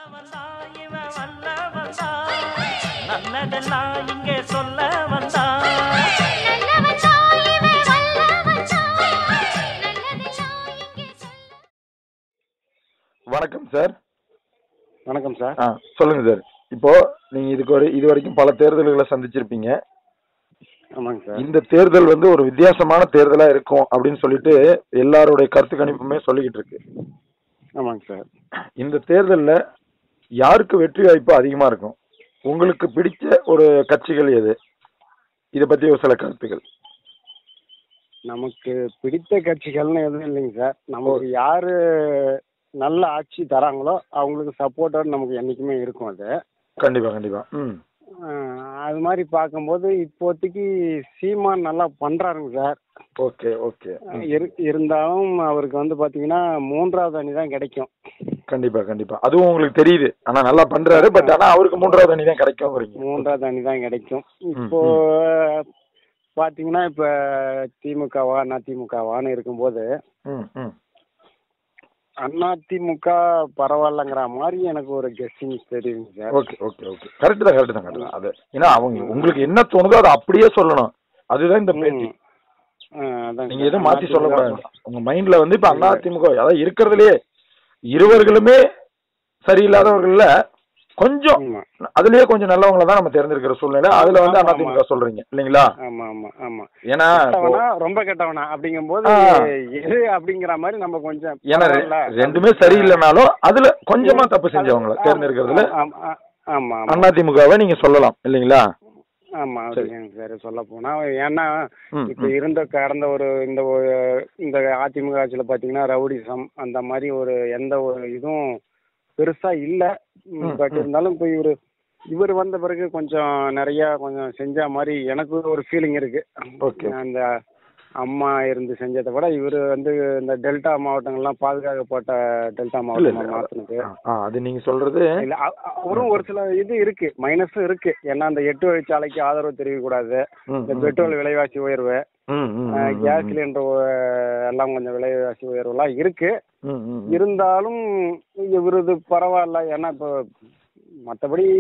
வந்தா இவன் வல்ல வந்தா நல்லதெல்லாம் இங்கே சொல்ல வந்தா நல்லவன் தான் இவன் வல்லவன் தான் நல்லதெல்லாம் இங்கே சொல்ல வணக்கம் சார் வணக்கம் சார் ஆ சொல்லுங்க சார் இப்போ நீங்க இதுக்கு ஒரு இது வரைக்கும் பல தேர்தல்களை சந்திச்சிருப்பீங்க ஆமாங்க சார் இந்த தேர்தல் வந்து ஒரு வித்தியாசமான தேர்தலா இருக்கும் அப்படின்னு சொல்லிட்டு எல்லாருடைய கருத்து கணிப்புமே சொல்லிக்கிட்டு இருக்கு ஆமாங்க சார் இந்த தேர்தல்ல யாருக்கு வெற்றி வாய்ப்பு அதிகமா இருக்கும் உங்களுக்கு பிடிச்ச ஒரு கட்சிகள் எது இத பத்தி ஒரு சில கருத்துக்கள் நமக்கு பிடித்த கட்சிகள்னு எதுவும் இல்லைங்க சார் நமக்கு யாரு நல்ல ஆட்சி தராங்களோ அவங்களுக்கு சப்போர்ட்டோட நமக்கு என்னைக்குமே இருக்கும் அது கண்டிப்பா கண்டிப்பா ம் ஆஹ் அது மாதிரி பார்க்கும்போது இப்போதைக்கு சீமான் நல்லா பண்றாருங்க சார் ஓகே ஓகே இரு- இருந்தாலும் அவருக்கு வந்து பாத்தீங்கன்னா மூன்றாவது அணி தான் கிடைக்கும் கண்டிப்பா கண்டிப்பா அதுவும் உங்களுக்கு தெரியுது ஆனா நல்லா பண்றாரு பட் ஆனா அவருக்கு மூன்றாவது அணி தான் கிடைக்கும்ங்கிறீங்க மூன்றாவது அணி தான் கிடைக்கும் இப்போ பாத்தீங்கன்னா இப்ப திமுகவா அதிமுகவான்னு இருக்கும்போது ம் ம் அதிமுக பரவாயில்லங்கிற மாதிரி எனக்கு ஒரு கெஸ்டிங் தெரியுங்க sir okay okay okay correct தான் கரெக்ட் தான் கரெக்ட் தான் அது ஏன்னா அவங்க உங்களுக்கு என்ன தோணுதோ அதை அப்படியே சொல்லணும் அதுதான் இந்த பேச்சு ம். ஆ, அதாங்க நீங்க சார். எதுவும் மாத்தி அதிமுக சொல்லக்கூடாது உங்க மைண்ட்ல வந்து இப்ப அண்ணா திமுக அதாவது இருக்கிறதுலயே இருவர்களுமே சரியில்லாதவர்கள்ல கொஞ்சம் ஆமா அதுலயே கொஞ்சம் நல்லவங்கள தான் நம்ம தேர்ந்தெடுக்கிற சூழ்நிலை அதுல வந்து அண்ணா திமுக சொல்றீங்க இல்லைங்களா ஆமா ஆமா ஆமா ஏன்னா இப்போ- கெட்டவனா ரொம்ப கெட்டவனா அப்படிங்கும்போது ஆ. எது அப்படிங்கிற மாதிரி நம்ம கொஞ்சம் ஏன்னா ரெ- பரவாயில்ல. ரெண்டுமே சரியில்லைனாலும் அதுல கொஞ்சமா தப்பு செஞ்சவங்கள ஆ, தேர்ந்தெடுக்கிறதுல ஆமா ஆ- ஆமா ஆமா அண்ணா திமுகவை நீங்க சொல்லலாம் இல்லைங்களா ஆமா சரி. அப்படிங்க சார் சொல்ல போனா ஏன்னா ம், இப்ப ம். இருந்த கடந்த ஒரு இந்த ஒரு- இந்த அதிமுக ஆட்சியில பாத்தீங்கன்னா ரவுடிசம் அந்த மாதிரி ஒரு எந்த ஒரு இதுவும் பெருசா இல்ல ம், பட் ம். இருந்தாலும் இப்போ இவரு இவர் வந்த பிறகு கொஞ்சம் நிறைய கொஞ்சம் செஞ்ச மாதிரி எனக்கு ஒரு ஃபீலிங் இருக்கு Okay. அந்த அம்மா இருந்து செஞ்சதை விட இவர் வந்து இந்த டெல்டா மாவட்டங்கள்லாம் பாதுகாக்கப்பட்ட டெல்டா இல்ல மாவட்டமா இல்ல மாத்தினது ஆ, ஆ, அது நீங்க சொல்றது இல்ல அ- அ- அவரும் ஒரு சில இது இருக்கு மைனஸும் இருக்கு ஏன்னா அந்த எட்டு வழிச்சாலைக்கு ஆதரவு தெரிவிக்க கூடாது ம், இந்த ம், பெட்ரோல் விலைவாசி உயர்வு ம், ம், அஹ், ம், கேஸ் ம், சிலிண்டர் உ- எல்லாம் கொஞ்சம் விலைவாசி உயர்வுலாம் இருக்கு ம், ம், ம். இருந்தாலும் இவரது பரவாயில்ல ஏன்னா இப்போ மற்றபடி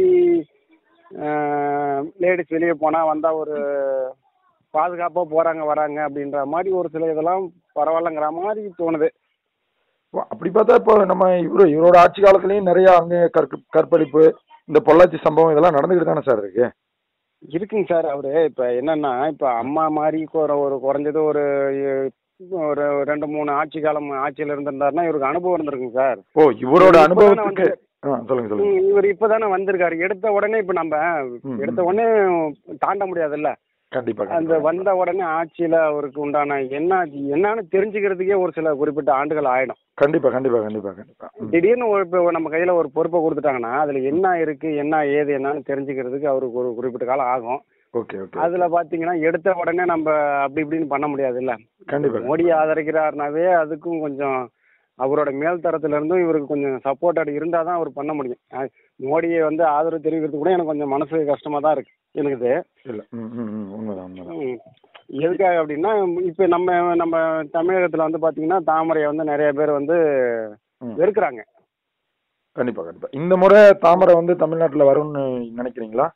லேடிஸ் வெளியே போனா வந்தா ஒரு பாதுகாப்பா போறாங்க வராங்க அப்படின்ற மாதிரி ஒரு சில இதெல்லாம் பரவாயில்லங்கிற மாதிரி தோணுது ஓ, அப்படி பார்த்தா இப்போ நம்ம இவரு இவரோட ஆட்சி காலத்துலயும் நிறைய அங்க கற்ப கற்பழிப்பு இந்த பொள்ளாச்சி சம்பவம் இதெல்லாம் நடந்துகிட்டு தானே சார் இருக்கு இருக்குங்க சார் அவரு இப்ப என்னன்னா இப்ப அம்மா மாதிரி ஒரு ஒரு குறைஞ்சது ஒரு ஒரு ரெண்டு மூணு ஆட்சி காலம் ஆட்சியில இருந்திருந்தாருன்னா இவருக்கு அனுபவம் இருந்திருக்குங்க சார் ஓ இவரோட இப்பதானே அனுபவத்துக்கு வந்து- ஆ, சொல்லுங்க சொல்லுங்க ம், இவர் இப்பதானே வந்திருக்காரு எடுத்த உடனே இப்ப நம்ம ம், எடுத்த உடனே தாண்ட முடியாதுல்ல கண்டிப்பா அந்த கண்டிப்பா. வந்த உடனே ஆட்சியில அவருக்கு உண்டான என்ன என்னன்னு தெரிஞ்சுக்கிறதுக்கே ஒரு சில குறிப்பிட்ட ஆண்டுகள் ஆயிடும் கண்டிப்பா கண்டிப்பா கண்டிப்பா கண்டிப்பா ம். திடீர்னு ஒரு இப்போ நம்ம கையில ஒரு பொறுப்பை கொடுத்துட்டாங்கன்னா அதுல என்ன இருக்கு என்ன ஏது என்னன்னு தெரிஞ்சுக்கிறதுக்கு அவருக்கு ஒரு குறிப்பிட்ட காலம் ஆகும் ஓகே ஓகே அதுல பாத்தீங்கன்னா எடுத்த உடனே நம்ம அப்படி இப்படின்னு பண்ண முடியாதுல்ல கண்டிப்பா மோடியை ஆதரிக்கிறாருனாவே அதுக்கும் கொஞ்சம் அவரோட மேல்தரத்துல இருந்தும் இவருக்கு கொஞ்சம் சப்போர்ட்டட் இருந்தா தான் அவர் பண்ண முடியும் அஹ் மோடியை வந்து ஆதரவு தெரிவிக்கிறது கூட எனக்கு கொஞ்சம் மனசு கஷ்டமா தான் இருக்கு எனக்குது இல்ல ம் ம் ம் உண்மைதான் உண்மைதான் ம். எதுக்காக அப்படின்னா இப்போ நம்ம நம்ம தமிழகத்துல வந்து பாத்தீங்கன்னா தாமரையை வந்து நிறைய பேர் வந்து ம். வெறுக்கிறாங்க கண்டிப்பா கண்டிப்பா இந்த முறை தாமரை வந்து தமிழ்நாட்டுல வரும்னு நினைக்கிறீங்களா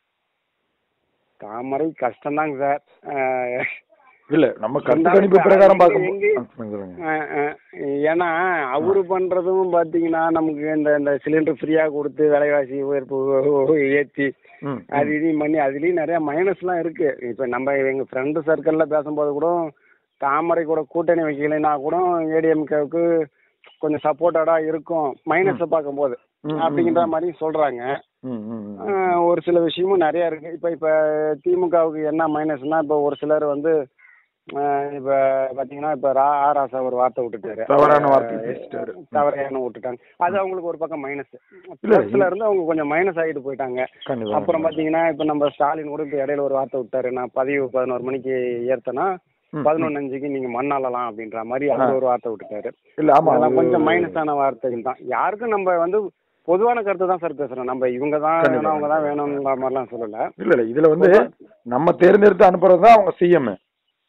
தாமரை கஷ்டம்தாங்க சார் அஹ் இல்ல நம்ம கருத்து இருந்தாலும் கணிப்பு இப்ப பிரகாரம் எங்க- பார்க்கும் எங்க- ஆ, சொல்லுங்க, சொல்லுங்க. அஹ் அஹ் ஏன்னா அவரு பண்றதும் பாத்தீங்கன்னா நமக்கு இந்த இந்த சிலிண்டர் ஃப்ரீயா கொடுத்து விலைவாசி உயர்ப்பு ஏத்தி ம், அது ம். இதையும் பண்ணி அதுலயும் நிறைய மைனஸ்லாம் இருக்கு இப்ப நம்ம எங்க ஃப்ரெண்டு சர்க்கிள்ல பேசும்போது கூட தாமரை கூட கூட்டணி வைக்கலைன்னா கூட ஏடிஎம்கேவுக்கு கொஞ்சம் சப்போர்ட்டடா இருக்கும் மைனஸை பார்க்கும்போது ம், ம், அப்படிங்கிற ம். மாதிரி சொல்றாங்க ம், ம், ம். ஆஹ் ஒரு சில விஷயமும் நிறைய இருக்கு இப்ப இப்ப திமுகவுக்கு என்ன மைனஸ்னா இப்ப ஒரு சிலர் வந்து ஆஹ் இப்ப பாத்தீங்கன்னா இப்ப ரா ஆ ராசா ஒரு வார்த்தை விட்டுட்டாரு தவறான வார்த்தை பேசிட்டாரு. தவறான விட்டுட்டாங்க அது அவங்களுக்கு ஒரு பக்கம் மைனஸ் இல்ல, பிளஸ்ல இருந்து அவங்க கொஞ்சம் மைனஸ் ஆகிட்டு போயிட்டாங்க கண்டிப்பா அப்புறம் பாத்தீங்கன்னா இப்ப நம்ம ஸ்டாலின் கூட இப்ப இடையில ஒரு வார்த்தை விட்டாரு நான் பதிவு பதினோரு மணிக்கு ஏத்தனா ம், பதினொன்னு அஞ்சுக்கு நீங்க மண்ணாளலாம் அப்படின்ற மாதிரி அவர் ஒரு வார்த்தை விட்டுட்டாரு இல்ல ஆமா அதெல்லாம் அது- கொஞ்சம் மைனஸான வார்த்தைகள் தான் யாருக்கும் நம்ம வந்து பொதுவான கருத்து தான் சார் பேசுறோம் நம்ம இவங்க தான் கண்டிப்பா, வேணும் அவங்க தான் கண்டிப்பா. வேணும்ன்ற மாதிரிலாம் சொல்லல இல்ல இல்ல இதுல வந்து நம்ம தேர்ந்தெடுத்து அனுப்புறது தான் அவங்க சிஎம்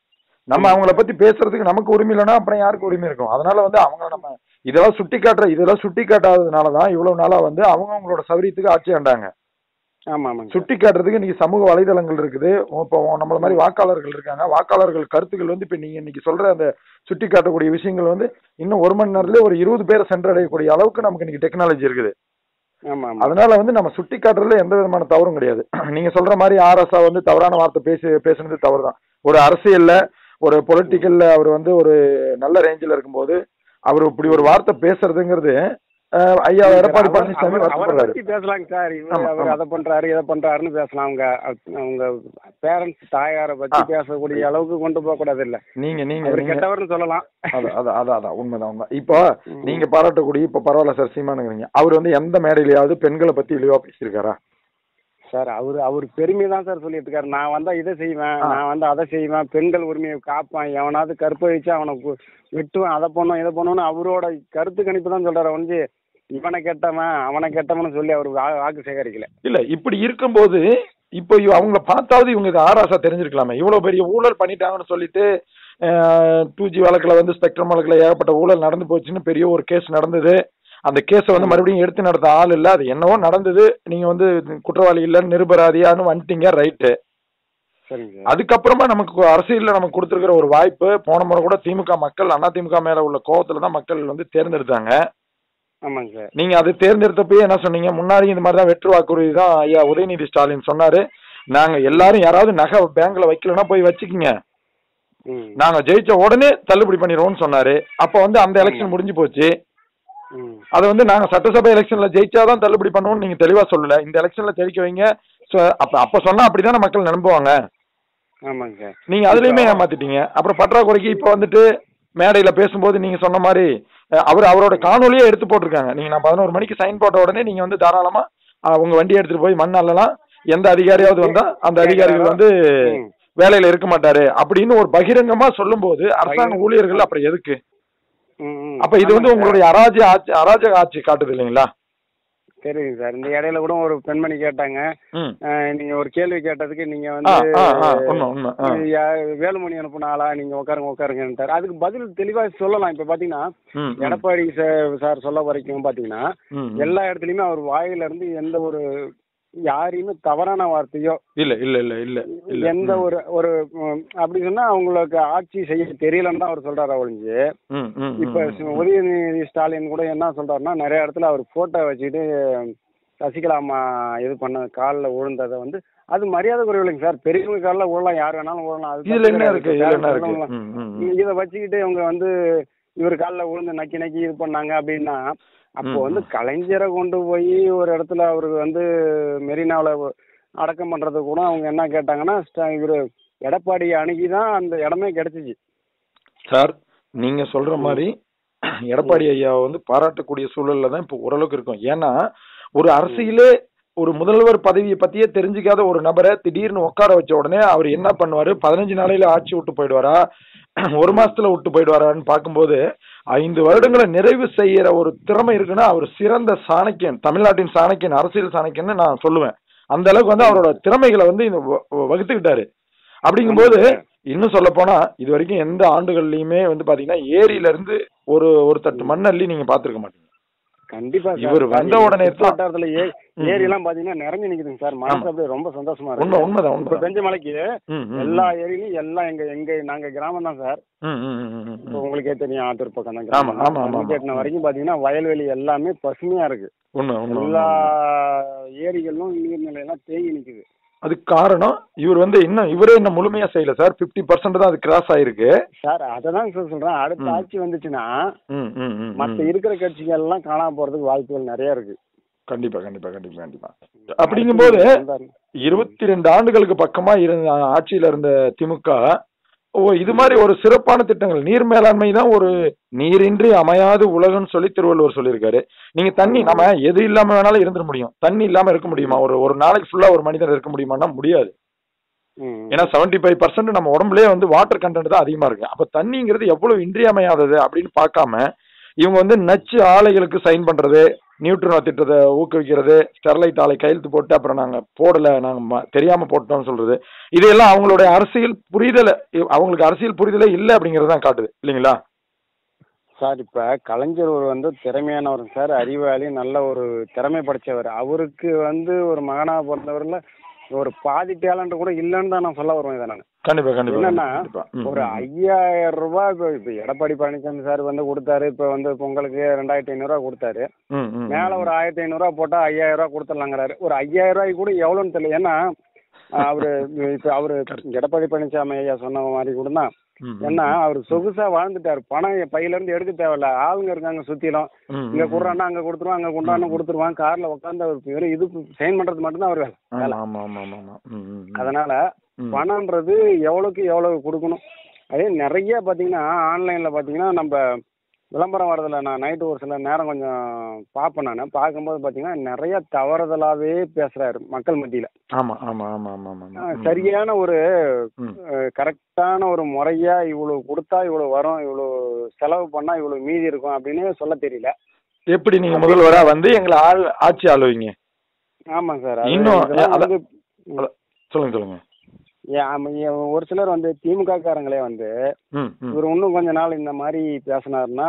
நம்ம அவங்கள பத்தி பேசுறதுக்கு நமக்கு உரிமை இல்லைன்னா அப்புறம் யாருக்கு உரிமை இருக்கும் அதனால வந்து அவங்க நம்ம இதெல்லாம் சுட்டி காட்டுற இதெல்லாம் சுட்டி காட்டாததுனால தான் இவ்வளவு நாளா வந்து அவங்க அவங்களோட சௌரியத்துக்கு ஆட்சி ஆண்டாங்க ஆமா ஆமாங்க சுட்டி காட்டுறதுக்கு இன்னைக்கு சமூக வலைதளங்கள் இருக்குது இப்போ நம்மள மாதிரி வாக்காளர்கள் இருக்காங்க வாக்காளர்கள் கருத்துக்கள் வந்து இப்போ நீங்க இன்னைக்கு சொல்ற அந்த சுட்டி காட்டக்கூடிய விஷயங்கள் வந்து இன்னும் ஒரு மணி நேரத்துல ஒரு இருபது பேரை சென்றடையக்கூடிய அளவுக்கு நமக்கு இன்னைக்கு டெக்னாலஜி இருக்குது ஆமா ஆமா அதனால வந்து நம்ம சுட்டி காட்டுறதுல எந்த விதமான தவறும் கிடையாது நீங்க சொல்ற மாதிரி ஆர்எஸ்ஆ வந்து தவறான வார்த்தை பேசி பேசுனது தவறு தான் ஒரு அரசியல்ல ஒரு பொலிட்டிக்கல்ல அவர் வந்து ஒரு நல்ல ரேஞ்சில் இருக்கும்போது அவர் இப்படி ஒரு வார்த்தை பேசுறதுங்கிறது அஹ், ஐயா எடப்பாடி அவர்- பழனிசாமி அவர்- அவரை வருத்தப்படுறாரு பத்தி பேசலாங்க சார் இவர் ஆமா, அவர் ஆமா. அதை பண்றாரு இதை பண்றாருன்னு பேசலாம் அவங்க அவங்க பேரண்ட்ஸ் தாயாரை பத்தி ஆ. பேசக்கூடிய அளவுக்கு கொண்டு போக கூடாது இல்ல நீங்க நீங்க அவர் நீங்க கெட்டவர்னு சொல்லலாம் அதான் அதான் அதான் அதான் உண்மைதான் உண்மை இப்போ நீங்க பாராட்டக்கூடிய இப்ப பரவாயில்ல சார் சீமானுங்கிறீங்க அவர் வந்து எந்த மேடையிலயாவது பெண்களை பத்தி இழிவா பேசியிருக்காரா சார் அவர் அவர் பெருமை தான் சார் சொல்லிட்டு இருக்காரு நான் வந்தா இதை செய்வேன் ஆ. நான் வந்து அதை செய்வேன் பெண்கள் உரிமையை காப்பான் எவனாவது கற்பழிச்சு அவனை கு- வெட்டுவேன் அதை பண்ணும் இதை பண்ணுன்னு அவரோட கருத்து கணிப்பு தான் சொல்றாரு வந்து இவனை கெட்டவன் அவனை கெட்டவன்னு சொல்லி அவர் வா- வாக்கு சேகரிக்கல இல்ல இப்படி இருக்கும்போது இப்போ இவ- அவங்கள பார்த்தாவது இவங்க இது ஆராசா தெரிஞ்சிருக்கலாமே இவ்வளவு பெரிய ஊழல் பண்ணிட்டாங்கன்னு சொல்லிட்டு டூ ஜி வழக்குல வந்து ஸ்பெக்ட்ரம் வழக்குல ஏகப்பட்ட ஊழல் நடந்து போச்சுன்னு பெரிய ஒரு கேஸ் நடந்தது அந்த கேஸை வந்து மறுபடியும் எடுத்து நடத்த ஆள் இல்ல அது என்னவோ நடந்தது நீங்க வந்து குற்றவாளி இல்லைன்னு நிருபராதியான்னு வந்துட்டீங்க ரைட்டு சரிங்க சார் அதுக்கப்புறமா நமக்கு அரசியல்ல நமக்கு கொடுத்துருக்கிற ஒரு வாய்ப்பு போன முறை கூட திமுக மக்கள் அண்ணா திமுக மேல உள்ள கோவத்துல தான் மக்கள் வந்து தேர்ந்தெடுத்தாங்க ஆமாங்க சார் நீங்க அது தேர்ந்தெடுத்தப்பயே என்ன சொன்னீங்க முன்னாடி இந்த மாதிரி தான் வெற்று வாக்குறுதி தான் ஐயா உதயநிதி ஸ்டாலின் சொன்னாரு நாங்க எல்லாரும் யாராவது நகை பேங்க்ல வைக்கலன்னா போய் வச்சுக்கிங்க ம் நாங்க ஜெயிச்ச உடனே தள்ளுபடி பண்ணிடுவோம்னு சொன்னாரு அப்ப வந்து அந்த எலெக்ஷன் முடிஞ்சு போச்சு ம் அது வந்து நாங்க சட்டசபை எலெக்ஷன்ல ஜெயிச்சாதான் தள்ளுபடி பண்ணுவோம்னு நீங்க தெளிவா சொல்லல இந்த எலெக்ஷன்ல ஜெயிக்க வைங்க So, அப்ப அப்ப சொன்னா அப்படிதானே மக்கள் நம்புவாங்க ஆமாங்க சார் நீங்க அதுலயுமே ஏமாத்திட்டீங்க அப்புறம் பற்றாக்குறைக்கு இப்ப வந்துட்டு மேடையில பேசும்போது நீங்க சொன்ன மாதிரி அஹ், அவர் அவரோட காணொலியே எடுத்து போட்டிருக்காங்க நீங்க நான் பதினோரு மணிக்கு சைன் போட்ட உடனே நீங்க வந்து தாராளமா அஹ், உங்க வண்டியை எடுத்துட்டு போய் மண் அள்ளலாம் எந்த அதிகாரியாவது வந்தா அந்த அதிகாரிகள் வந்து ம். வேலையில இருக்க மாட்டாரு அப்படின்னு ஒரு பகிரங்கமா சொல்லும்போது அரசாங்க ஊழியர்கள் அப்புறம் எதுக்கு ம், ம். அப்ப இது வந்து ஆமாங்க உங்களுடைய அராஜக ஆட்சி அராஜக ஆட்சி காட்டுது இல்லைங்களா சார். சரிங்க சார் இந்த இடையில கூட ஒரு பெண்மணி கேட்டாங்க ம் அஹ், நீங்க ஒரு கேள்வி கேட்டதுக்கு நீங்க ஆ வந்து ஆ ஆ உண்மை உண்மை ஆ இது யா- வேலுமணி அனுப்புன ஆளா நீங்க உட்காருங்க உட்காருங்கன்ட்டாரு அதுக்கு பதில் தெளிவா சொல்லலாம் இப்ப பாத்தீங்கன்னா ம் ம், எடப்பாடி சார் சார் சொல்ல வரைக்கும் பாத்தீங்கன்னா ம், ம். எல்லா இடத்துலயுமே அவர் வாயில இருந்து எந்த ஒரு யாரையுமே தவறான வார்த்தையோ இல்ல இல்ல இல்ல இல்ல இல்ல எந்த ம், ஒரு ஒரு ம், அப்படி சொன்னா அவங்களுக்கு ஆட்சி செய்ய தெரியலன்னு தான் அவர் சொல்றாரு ஒழிஞ்சு ம் ம் இப்ப ம், ம். உதயநிதி ஸ்டாலின் கூட என்ன சொல்றாருன்னா நிறைய இடத்துல அவர் போட்டோ வச்சுட்டு சசிகலா அம்மா இது பண்ண காலில் விழுந்ததை வந்து அது மரியாதை குறைவில்லைங்க சார் பெரியவங்க காலில் விழலாம் யார் வேணாலும் விழலாம் அது இதுல தப்பு என்ன கிடையாது. இருக்கு இதுல என்ன யார் இருக்கு வேணாலும் ம், ம், ம். இதை வச்சுக்கிட்டு இவங்க வந்து இவர் காலில் விழுந்து நக்கி நக்கி இது பண்ணாங்க அப்படின்னா அப்போ ம், வந்து ம். கலைஞரை கொண்டு போய் ஒரு இடத்துல அவருக்கு வந்து மெரினாவில் அடக்கம் பண்ணுறது கூட அவங்க என்ன கேட்டாங்கன்னா ஸ்ட- இவரு எடப்பாடியை அணுகி தான் அந்த இடமே கிடைச்சிச்சு சார் நீங்க சொல்ற மாதிரி எடப்பாடி ஐயா வந்து பாராட்டக்கூடிய சூழல்ல தான் இப்போ ஓரளவுக்கு இருக்கும் ஏன்னா ஒரு அரசியலே ஒரு முதல்வர் பதவியை பத்தியே தெரிஞ்சுக்காத ஒரு நபரை திடீர்னு உட்கார வச்ச உடனே அவர் என்ன பண்ணுவாரு பதினஞ்சு நாளையில ஆட்சி விட்டு போயிடுவாரா ஒரு மாசத்துல விட்டு போயிடுவாரான்னு பார்க்கும்போது ஐந்து வருடங்களை நிறைவு செய்யற ஒரு திறமை இருக்குன்னா அவர் சிறந்த சாணக்கியன் தமிழ்நாட்டின் சாணக்கியன் அரசியல் சாணக்கியன்னு நான் சொல்லுவேன் அந்த அளவுக்கு வந்து அவரோட திறமைகளை வந்து இந்த வ- வ- வகுத்துக்கிட்டாரு அப்படிங்கும்போது இன்னும் சொல்ல போனா இது வரைக்கும் எந்த ஆண்டுகள்லயுமே வந்து பாத்தீங்கன்னா ஏரியில இருந்து ஒரு ஒரு தட்டு மண்ணள்ளி நீங்க பாத்துருக்க மாட்டீங்க கண்டிப்பா சார். இவர் சார், வந்த எங்க உடனே சுற்று வட்டாரத்துல ஏ ம். ஏரி எல்லாம் பாத்தீங்கன்னா நிறைஞ்சு நிக்குதுங்க சார் மனசு ஆமா. அப்படியே ரொம்ப சந்தோஷமா உண்மை இருக்கு உண்மைதான் இப்ப உண்மைதான் பெஞ்ச மலைக்கு ம், ம், எல்லா ஏரியிலும் எல்லாம் எங்க எங்க நாங்க கிராமம் தான் சார் ம், ம், ம், ம், இப்ப ம். உங்களுக்கே தெரியும் ஆத்தூர் பக்கம் தான் ஆமா, ஆமா, ஆமா, ஆமா. கேட்டின வரைக்கும் பாத்தீங்கன்னா வயல்வெளி எல்லாமே பசுமையா இருக்கு உண்மை உண்மை எல்லா உண்மை. ஏரிகளும் நீர்நிலையெல்லாம் தேங்கி நிக்குது அதுக்கு காரணம் இவர் வந்து இன்னும் இவரே இன்னும் முழுமையா செய்யல சார் 50% பர்சன்ட் தான் அது கிராஸ் ஆயிருக்கு சார் அததான் சார் சொல்றேன் அடுத்த ம். ஆட்சி வந்துச்சுன்னா ம், ம், ம், மத்த ம். இருக்கிற கட்சிகள் எல்லாம் காணாம போறதுக்கு வாய்ப்புகள் நிறைய இருக்கு கண்டிப்பா கண்டிப்பா கண்டிப்பா கண்டிப்பா அப்படிங்கும்போது இருபத்தி ரெண்டு ஆண்டுகளுக்கு பக்கமா இருந்த ஆட்சியில இருந்த திமுக ஓ இது மாதிரி ஒரு சிறப்பான திட்டங்கள் நீர் மேலாண்மை தான் ஒரு நீரின்றி அமையாது உலகம்னு சொல்லி திருவள்ளுவர் சொல்லியிருக்காரு நீங்க தண்ணி நம்ம எது இல்லாம வேணாலும் இருந்துட முடியும் தண்ணி இல்லாம இருக்க முடியுமா ஒரு ஒரு நாளைக்கு ஃபுல்லா ஒரு மனிதர் இருக்க முடியுமான்னா முடியாது ம். ஏன்னா செவன்டி ஃபைவ் பர்சன்ட் நம்ம உடம்புலயே வந்து வாட்டர் கண்டென்ட் தான் அதிகமா இருக்கு அப்ப தண்ணிங்கிறது எவ்வளவு இன்றியமையாதது அப்படின்னு பார்க்காம இவங்க வந்து நச்சு ஆலைகளுக்கு சைன் பண்றது நியூட்ரினோ திட்டத்தை ஊக்குவிக்கிறது ஸ்டெர்லைட் ஆலை கையெழுத்து போட்டு அப்புறம் நாங்க போடல நாங்க ம- தெரியாம போட்டோம்னு சொல்றது இதையெல்லாம் அவங்களுடைய அரசியல் புரிதல அவங்களுக்கு அரசியல் புரிதலே இல்லை அப்படிங்கறது தான் காட்டுது இல்லைங்களா சார் இப்போ கலைஞர் ஒரு வந்து திறமையானவர் சார் அறிவாளி நல்ல ஒரு திறமை படைச்சவர் அவருக்கு வந்து ஒரு மகனாக பிறந்தவரில் ஒரு பாதி டேலண்ட் கூட இல்லைன்னு தான் நான் சொல்ல வருவேன் இதை நான் கண்டிப்பா கண்டிப்பா என்னன்னா கண்டிப்பா. ம், ஒரு ம். ஐயாயிரம் ரூபாய் இப்போ இப்போ எடப்பாடி பழனிசாமி சார் வந்து கொடுத்தாரு இப்போ வந்து பொங்கலுக்கு ரெண்டாயிரத்தி ஐநூறுரூவா கொடுத்தாரு ம், ம், மேலே ஒரு ஆயிரத்தி ஐநூறுரூவா போட்டால் ஐயாயிரம் ரூபா கொடுத்துடலாங்கிறாரு ஒரு ஐயாயிரம் ரூபாய்க்கு கூட எவ்வளோன்னு தெரியல ஏன்னா அவர் இப்போ அவர் எடப்பாடி பழனிசாமி ஐயா சொன்ன மாதிரி கூட தான் ம், ம். ஏன்னா அவர் சொகுசா வாழ்ந்துட்டார் பணம் என் பையில இருந்து எடுக்க தேவையில்ல ஆளுங்க இருக்காங்க சுத்திலும் ம், இங்க ம், குடுறான்னா அங்க கொடுத்துருவான் அங்க கொண்டாந்து கொடுத்துருவான் கார்ல உட்காந்து அவர் வெறும் இது சைன் பண்றது மட்டும்தான் அவர் வேலை வேலை. ஆமா ஆமா ஆமா ஆமா ம், ம், ம். அதனால ம். பணம்ன்றது எவ்வளவுக்கு எவ்வளவு கொடுக்கணும் அதே நிறைய பாத்தீங்கன்னா ஆன்லைன்ல பாத்தீங்கன்னா நம்ம விளம்பரம் வரதுல நான் நைட்டு ஒரு சில நேரம் கொஞ்சம் பார்ப்பேன் நான் பார்க்கும்போது பாத்தீங்கன்னா நிறைய தவறுதலாவே பேசுறாரு மக்கள் மத்தியில ஆமா ஆமா ஆமா ஆமா ஆமா ஆ, ம். சரியான ஒரு ம். கரெக்டான ஒரு முறையா இவ்வளவு கொடுத்தா இவ்வளவு வரும் இவ்வளவு செலவு பண்ணா இவ்வளவு மீதி இருக்கும் அப்படின்னு சொல்ல தெரியல எப்படி நீங்க முதல்வரா வந்து எங்களை ஆள் ஆட்சி ஆளுவீங்க ஆமாங்க சார் அது இன்னும், இதெல்லாம் அத- வந்து அத- சொல்லுங்க சொல்லுங்க ஏ- ஆமா, ஏ- ஒரு சிலர் வந்து திமுக காரங்களே வந்து ம் ம் இவர் இன்னும் கொஞ்ச நாள் இந்த மாதிரி பேசினாருன்னா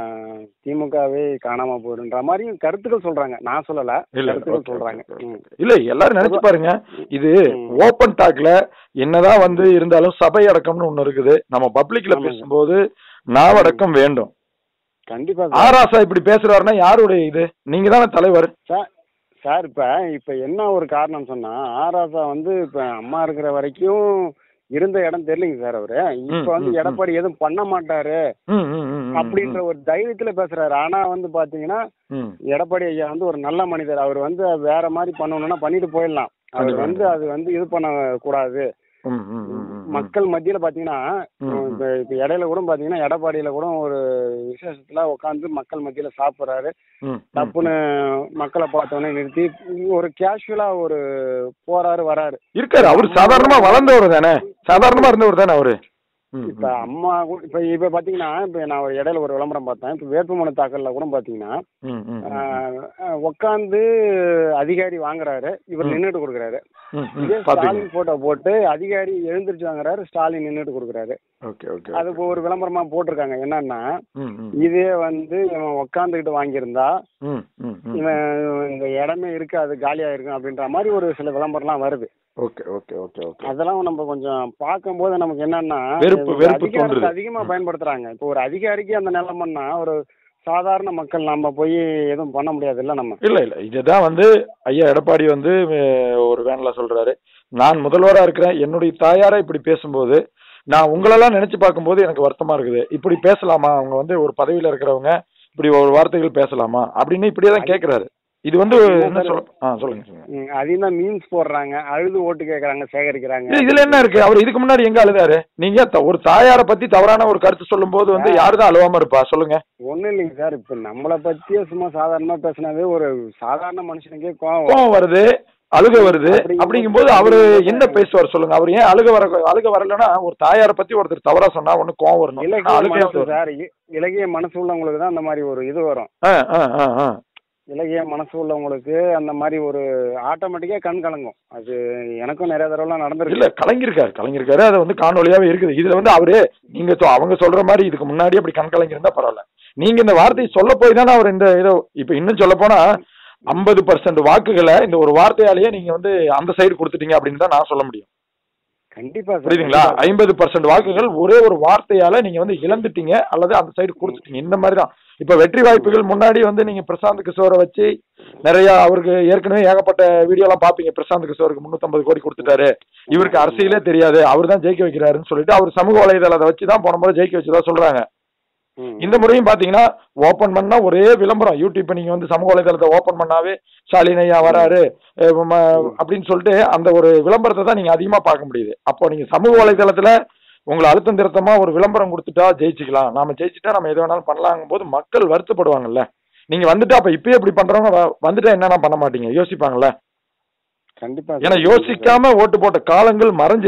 திமுகவே காணாம போயிடுன்ற மாதிரி கருத்துக்கள் சொல்றாங்க நான் சொல்லல இல்ல கருத்துக்கள் okay, சொல்றாங்க okay, ம். okay. இல்ல எல்லாரும் நினைச்சு பாருங்க இது ம். ஓபன் டாக்ல என்னதான் வந்து இருந்தாலும் சபை அடக்கம்னு ஒண்ணு இருக்குது நம்ம பப்ளிக்ல ஆமாங்க. பேசும்போது நாவடக்கம் வேண்டும் கண்டிப்பா சார் ஆராசா இப்படி பேசுறாருன்னா யாருடைய இது நீங்க தானே தலைவர் சார் சார் இப்ப இப்ப என்ன ஒரு காரணம் சொன்னா ஆராசா வந்து இப்ப அம்மா இருக்கிற வரைக்கும் இருந்த இடம் தெரியலைங்க சார் அவரு இப்ப ம், வந்து ம், ம். எடப்பாடி எதுவும் பண்ண மாட்டாரு ம், ம், ம், ம், அப்படின்ற ஒரு தைரியத்துல பேசுறாரு ஆனா வந்து பாத்தீங்கன்னா ம். எடப்பாடி ஐயா வந்து ஒரு நல்ல மனிதர் அவர் வந்து வேற மாதிரி பண்ணணும்னா பண்ணிட்டு போயிடலாம் அவர் கண்டிப்பா. வந்து அது வந்து இது பண்ண கூடாது ம், ம், ம், ம், ம். மக்கள் மத்தியில பாத்தீங்கன்னா ம், ம். இப்ப இப்ப இடையில கூட பாத்தீங்கன்னா எடப்பாடியில கூட ஒரு விசேஷத்துல உட்காந்து மக்கள் மத்தியில சாப்பிடுறாரு ம், ம். தப்புன்னு மக்களை பார்த்தோன்னே நிறுத்தி ஒரு கேஷுவலா ஒரு போறாரு வராரு இருக்காரு அவரு சாதாரணமா வளர்ந்தவர் தானே சாதாரணமா இருந்தவர் தானே அவரு ம், இப்ப ம், அம்மா கூட இப்ப இப்ப பாத்தீங்கன்னா இப்ப நான் ஒரு இடையில ஒரு விளம்பரம் பார்த்தேன் இப்ப வேட்புமனு தாக்கல்ல கூட பாத்தீங்கன்னா ம், ம், ம், உட்காந்து அதிகாரி வாங்குறாரு இவர் ம். நின்றுட்டு கொடுக்குறாரு ம், ம். இதே பாத்தீங்க ஸ்டாலின் போட்டோ போட்டு அதிகாரி எழுந்திருச்சு வாங்குறாரு ஸ்டாலின் நின்றுட்டு கொடுக்குறாரு ஓகே ஓகே அது இப்போ ஒரு விளம்பரமா போட்டிருக்காங்க என்னன்னா ம், ம், இதே வந்து இவன் உட்காந்துக்கிட்டு வாங்கியிருந்தா ம், ம், ம். இவன் இந்த இடமே இருக்காது காலியா இருக்கும் அப்படின்ற மாதிரி ஒரு சில விளம்பரம்லாம் வருது ஓகே ஓகே ஓகே ஓகே அதெல்லாம் நம்ம கொஞ்சம் பார்க்கும்போது நமக்கு என்னன்னா வெறுப்பு- இது வெறுப்பு அதிகாரத்தை தோன்றுது. அதிகமா பயன்படுத்துறாங்க இப்போ ஒரு அதிகாரிக்கு அந்த நிலைமைன்னா ஒரு சாதாரண மக்கள் நம்ம போய் எதுவும் பண்ண முடியாது இல்ல நம்ம இல்ல இல்ல இதுதான் வந்து ஐயா எடப்பாடி வந்து அஹ், ஒரு வேன்ல சொல்றாரு நான் முதல்வரா இருக்கிறேன் என்னுடைய தாயாரா இப்படி பேசும்போது நான் உங்களெல்லாம் நினைச்சு பார்க்கும்போது எனக்கு வருத்தமா இருக்குது இப்படி பேசலாமா அவங்க வந்து ஒரு பதவியில இருக்கிறவங்க இப்படி ஒரு வார்த்தைகள் பேசலாமா அப்படின்னு இப்படியே தான் கேக்குறாரு இது வந்து என்ன சொல்ல ஆ சொல்லுங்க சொல்லுங்க ம், அதையும் தான் மீன்ஸ் போடுறாங்க அழுது ஓட்டு கேக்குறாங்க சேகரிக்கிறாங்க இது- இதுல என்ன இருக்கு அவர் இதுக்கு முன்னாடி எங்க அழுதாரு நீங்க த- ஒரு தாயாரை பத்தி தவறான ஒரு கருத்து சொல்லும்போது வந்து யாருதான் அழுவாம இருப்பா சொல்லுங்க ஒண்ணும் இல்லைங்க சார் இப்ப நம்மளை பத்தியே சும்மா சாதாரணமா பேசினாவே ஒரு சாதாரண மனுஷனுக்கே கோவம் வரும். கோவம் வருது அழுக வருது அப்படிங்கும்போது- அப்படிங்கும்போது அவரு என்ன பேசுவார் சொல்லுங்க அவர் ஏன் அழுக வர அழுக வரலன்னா ஒரு தாயாரை பத்தி ஒருத்தர் தவறா சொன்னா ஒண்ணு கோவம் வரணும் இலகிய அழுகையா மனசு வரும். சார் இ- இலகிய மனசு உள்ளவங்களுக்கு தான் அந்த மாதிரி ஒரு இது வரும் ஆ, ஆ, ஆ, ஆ. இலகிய மனசு உள்ளவங்களுக்கு அந்த மாதிரி ஒரு ஆட்டோமேட்டிக்கா கண் கலங்கும் அது எனக்கும் நிறைய தடவைலாம் இல்ல நடந்திருக்கு கலங்கிருக்காரு கலங்கிருக்காரு அது வந்து காணொலியாவே இருக்குது இதுல வந்து அவரு நீங்க சொ- அவங்க சொல்ற மாதிரி இதுக்கு முன்னாடி அப்படி கண் கலங்கிருந்தா பரவாயில்ல நீங்க இந்த வார்த்தையை சொல்ல போய் தானே அவர் இந்த இதோ இப்ப இன்னும் சொல்ல போனா ஐம்பது பர்சன்ட் வாக்குகளை இந்த ஒரு வார்த்தையாலேயே நீங்க வந்து அந்த சைடு கொடுத்துட்டீங்க அப்படின்னு தான் நான் சொல்ல முடியும் கண்டிப்பா சார் புரியுதுங்களா ஐம்பது பர்சன்ட் வாக்குகள் ஒரே ஒரு வார்த்தையால நீங்க வந்து இழந்துட்டீங்க அல்லது அந்த சைடு கொடுத்துட்டீங்க இந்த மாதிரி தான் இப்ப வெற்றி வாய்ப்புகள் முன்னாடி வந்து நீங்க பிரசாந்த் கிஷோரை வச்சு நிறைய அவருக்கு ஏற்கனவே ஏகப்பட்ட வீடியோ எல்லாம் பாப்பீங்க பிரசாந்த் கிஷோருக்கு 350 கோடி கொடுத்துட்டாரு இவருக்கு அரசியலே தெரியாது அவர் தான் ஜெயிக்க வைக்கிறாருன்னு சொல்லிட்டு அவர் சமூக வலைதளத்தை வச்சு தான் போன முறை ஜெயிக்க வச்சதா சொல்றாங்க ம். இந்த முறையும் பாத்தீங்கன்னா ஓபன் பண்ணா ஒரே விளம்பரம் யூடியூப் நீங்க வந்து சமூக வலைதளத்தை ஓபன் பண்ணாவே ஸ்டாலின் ஐயா வராரு அஹ் ம- அப்படின்னு சொல்லிட்டு அந்த ஒரு விளம்பரத்தை தான் நீங்க அதிகமா பார்க்க முடியுது அப்போ நீங்க சமூக வலைதளத்துல உங்களை அழுத்தம் திருத்தமா ஒரு விளம்பரம் கொடுத்துட்டா ஜெயிச்சுக்கலாம் நாம ஜெயிச்சுட்டா நம்ம எது வேணாலும் பண்ணலாங்கும் போது மக்கள் வருத்தப்படுவாங்கல்ல நீங்க வந்துட்டு அப்ப இப்பயே இப்படி பண்றவங்க வ- வந்துட்டா என்னென்ன பண்ண மாட்டீங்க யோசிப்பாங்கல்ல கண்டிப்பா ஏன்னா யோசிக்காம ஓட்டு போட்ட காலங்கள் மறைஞ்சிருச்சு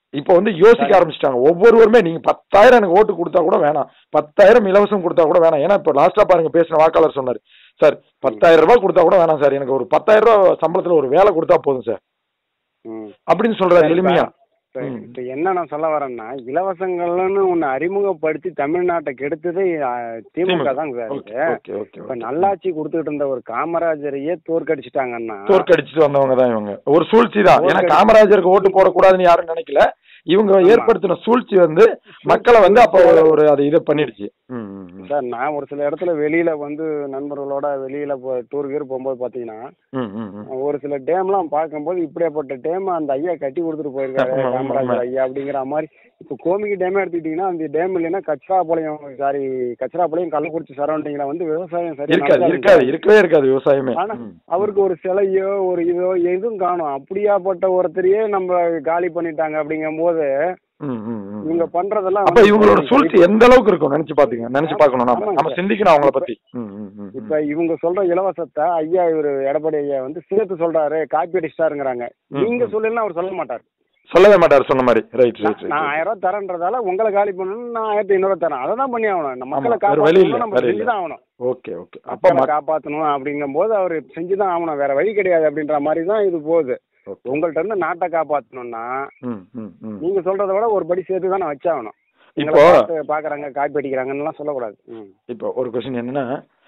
இப்போ வந்து யோசிக்க ஆரம்பிச்சிட்டாங்க ஒவ்வொருவருமே நீங்க பத்தாயிரம் எனக்கு ஓட்டு கொடுத்தா கூட வேணாம் பத்தாயிரம் இலவசம் கொடுத்தா கூட வேணாம் ஏன்னா இப்போ லாஸ்டா பாருங்க பேசின வாக்காளர் சொன்னாரு சார் பத்தாயிரம் ரூபாய் கொடுத்தா கூட வேணாம் சார் எனக்கு ஒரு பத்தாயிரம் ரூபாய் சம்பளத்துல ஒரு வேலை கொடுத்தா போதும் சார் ம் அப்படின்னு சொல்றாரு சரி, எளிமையா இப்ப ம். இப்ப என்ன நான் சொல்ல வரேன்னா இலவசங்கள்னு ஒண்ணு அறிமுகப்படுத்தி தமிழ்நாட்டை கெடுத்தது அஹ், திமுக தாங்க சார் ஓகே இது. ஓகே ஓகே இப்ப நல்லாட்சி கொடுத்துட்டு இருந்த ஒரு காமராஜரையே தோற்கடிச்சிட்டாங்கன்னா தோற்கடிச்சிட்டு வந்தவங்க தான் இவங்க ஒரு சூழ்ச்சி தான் ஏன்னா தோற்கடி- காமராஜருக்கு ஓட்டு போடக்கூடாதுன்னு யாரும் நினைக்கல இவங்க ஆமா. ஏற்படுத்தின சூழ்ச்சி வந்து மக்களை வந்து அப்போ ஒரு அதை இதை பண்ணிடுச்சு ம், ம், ம். சார் நான் ஒரு சில இடத்துல வெளியில வந்து நண்பர்களோட வெளியில டூர் கீர் போகும்போது பாத்தீங்கன்னா ம், ம், ம். ஒரு சில டேம்லாம் பார்க்கும்போது இப்படியாப்பட்ட டேம் அந்த ஐயா கட்டி கொடுத்துட்டு போயிருக்காரு ஆமா, ஆமா, காமராஜர் ஆமா. ஐயா அப்படிங்கிற மாதிரி இப்போ கோமிக்கு டேமே எடுத்துக்கிட்டீங்கன்னா அந்த டேம் இல்லைன்னா கச்சராபாளையம் சாரி கச்சராபாளையம் கள்ளக்குறிச்சி சரௌண்டிங்ல வந்து விவசாயம் சரியா இருக்காது நடக்காது இருக்காது இருக்கவே இருக்காது விவசாயமே ஆனா ம். அவருக்கு ஒரு சிலையோ ஒரு இதோ எதுவும் காணும் அப்படியாப்பட்ட ஒருத்தரையே நம்ம காலி பண்ணிட்டாங்க அப்படிங்கும்போது ம், ம், ம். இவங்க பண்றதெல்லாம் அப்ப வந்து இவங்களோட சூழ்ச்சி எந்த அளவுக்கு இருக்கும் நினைச்சு பாத்துங்க நினைச்சு ஆமா, பார்க்கணும் நம்ம ஆமாங்க நம்ம சார். சிந்திக்கணும் அவங்கள பத்தி ம், ம், ம், ம். இப்ப இவங்க சொல்ற இலவசத்தை ஐயா இவரு எடப்பாடி ஐயா வந்து சேர்த்து சொல்றாரு காப்பி அடிச்சிட்டாருங்கிறாங்க ம், நீங்க ம். சொல்லலாம் அவர் சொல்ல மாட்டார் சொல்லவே மாட்டார் சொன்ன மாதிரி ரைட் நான் ரைட் நான் ஆயிரம் ரூபாய் தரேன்றதால உங்களை காலி பண்ணணும் நான் ஆயிரத்தி ஐநூறு தரேன் அதை தான் பண்ணி ஆகணும் நம்ம மக்களை ஆமா, வேற வழி இல்ல, காப்பாற்றணும் நம்ம வேற இல்ல. செஞ்சுதான் ஆகணும் ஓகே ஓகே அப்ப மக்களை மக்- காப்பாற்றணும் அப்படிங்கும் போது அவர் செஞ்சுதான் ஆகணும் வேற வழி கிடையாது அப்படின்ற மாதிரி தான் இது போகுது ஓகே. உங்கள்ட்ட இருந்து நாட்டை காப்பாற்றணும்னா ம், ம், ம். நீங்க சொல்றதை விட ஒரு படி சேர்த்து தான் நான் வச்சாகணும் இப்போ பாக்குறாங்க காப்பி அடிக்கிறாங்கன்னு சொல்லக்கூடாது ம். இப்போ ஒரு கொஸ்டின் என்னன்னா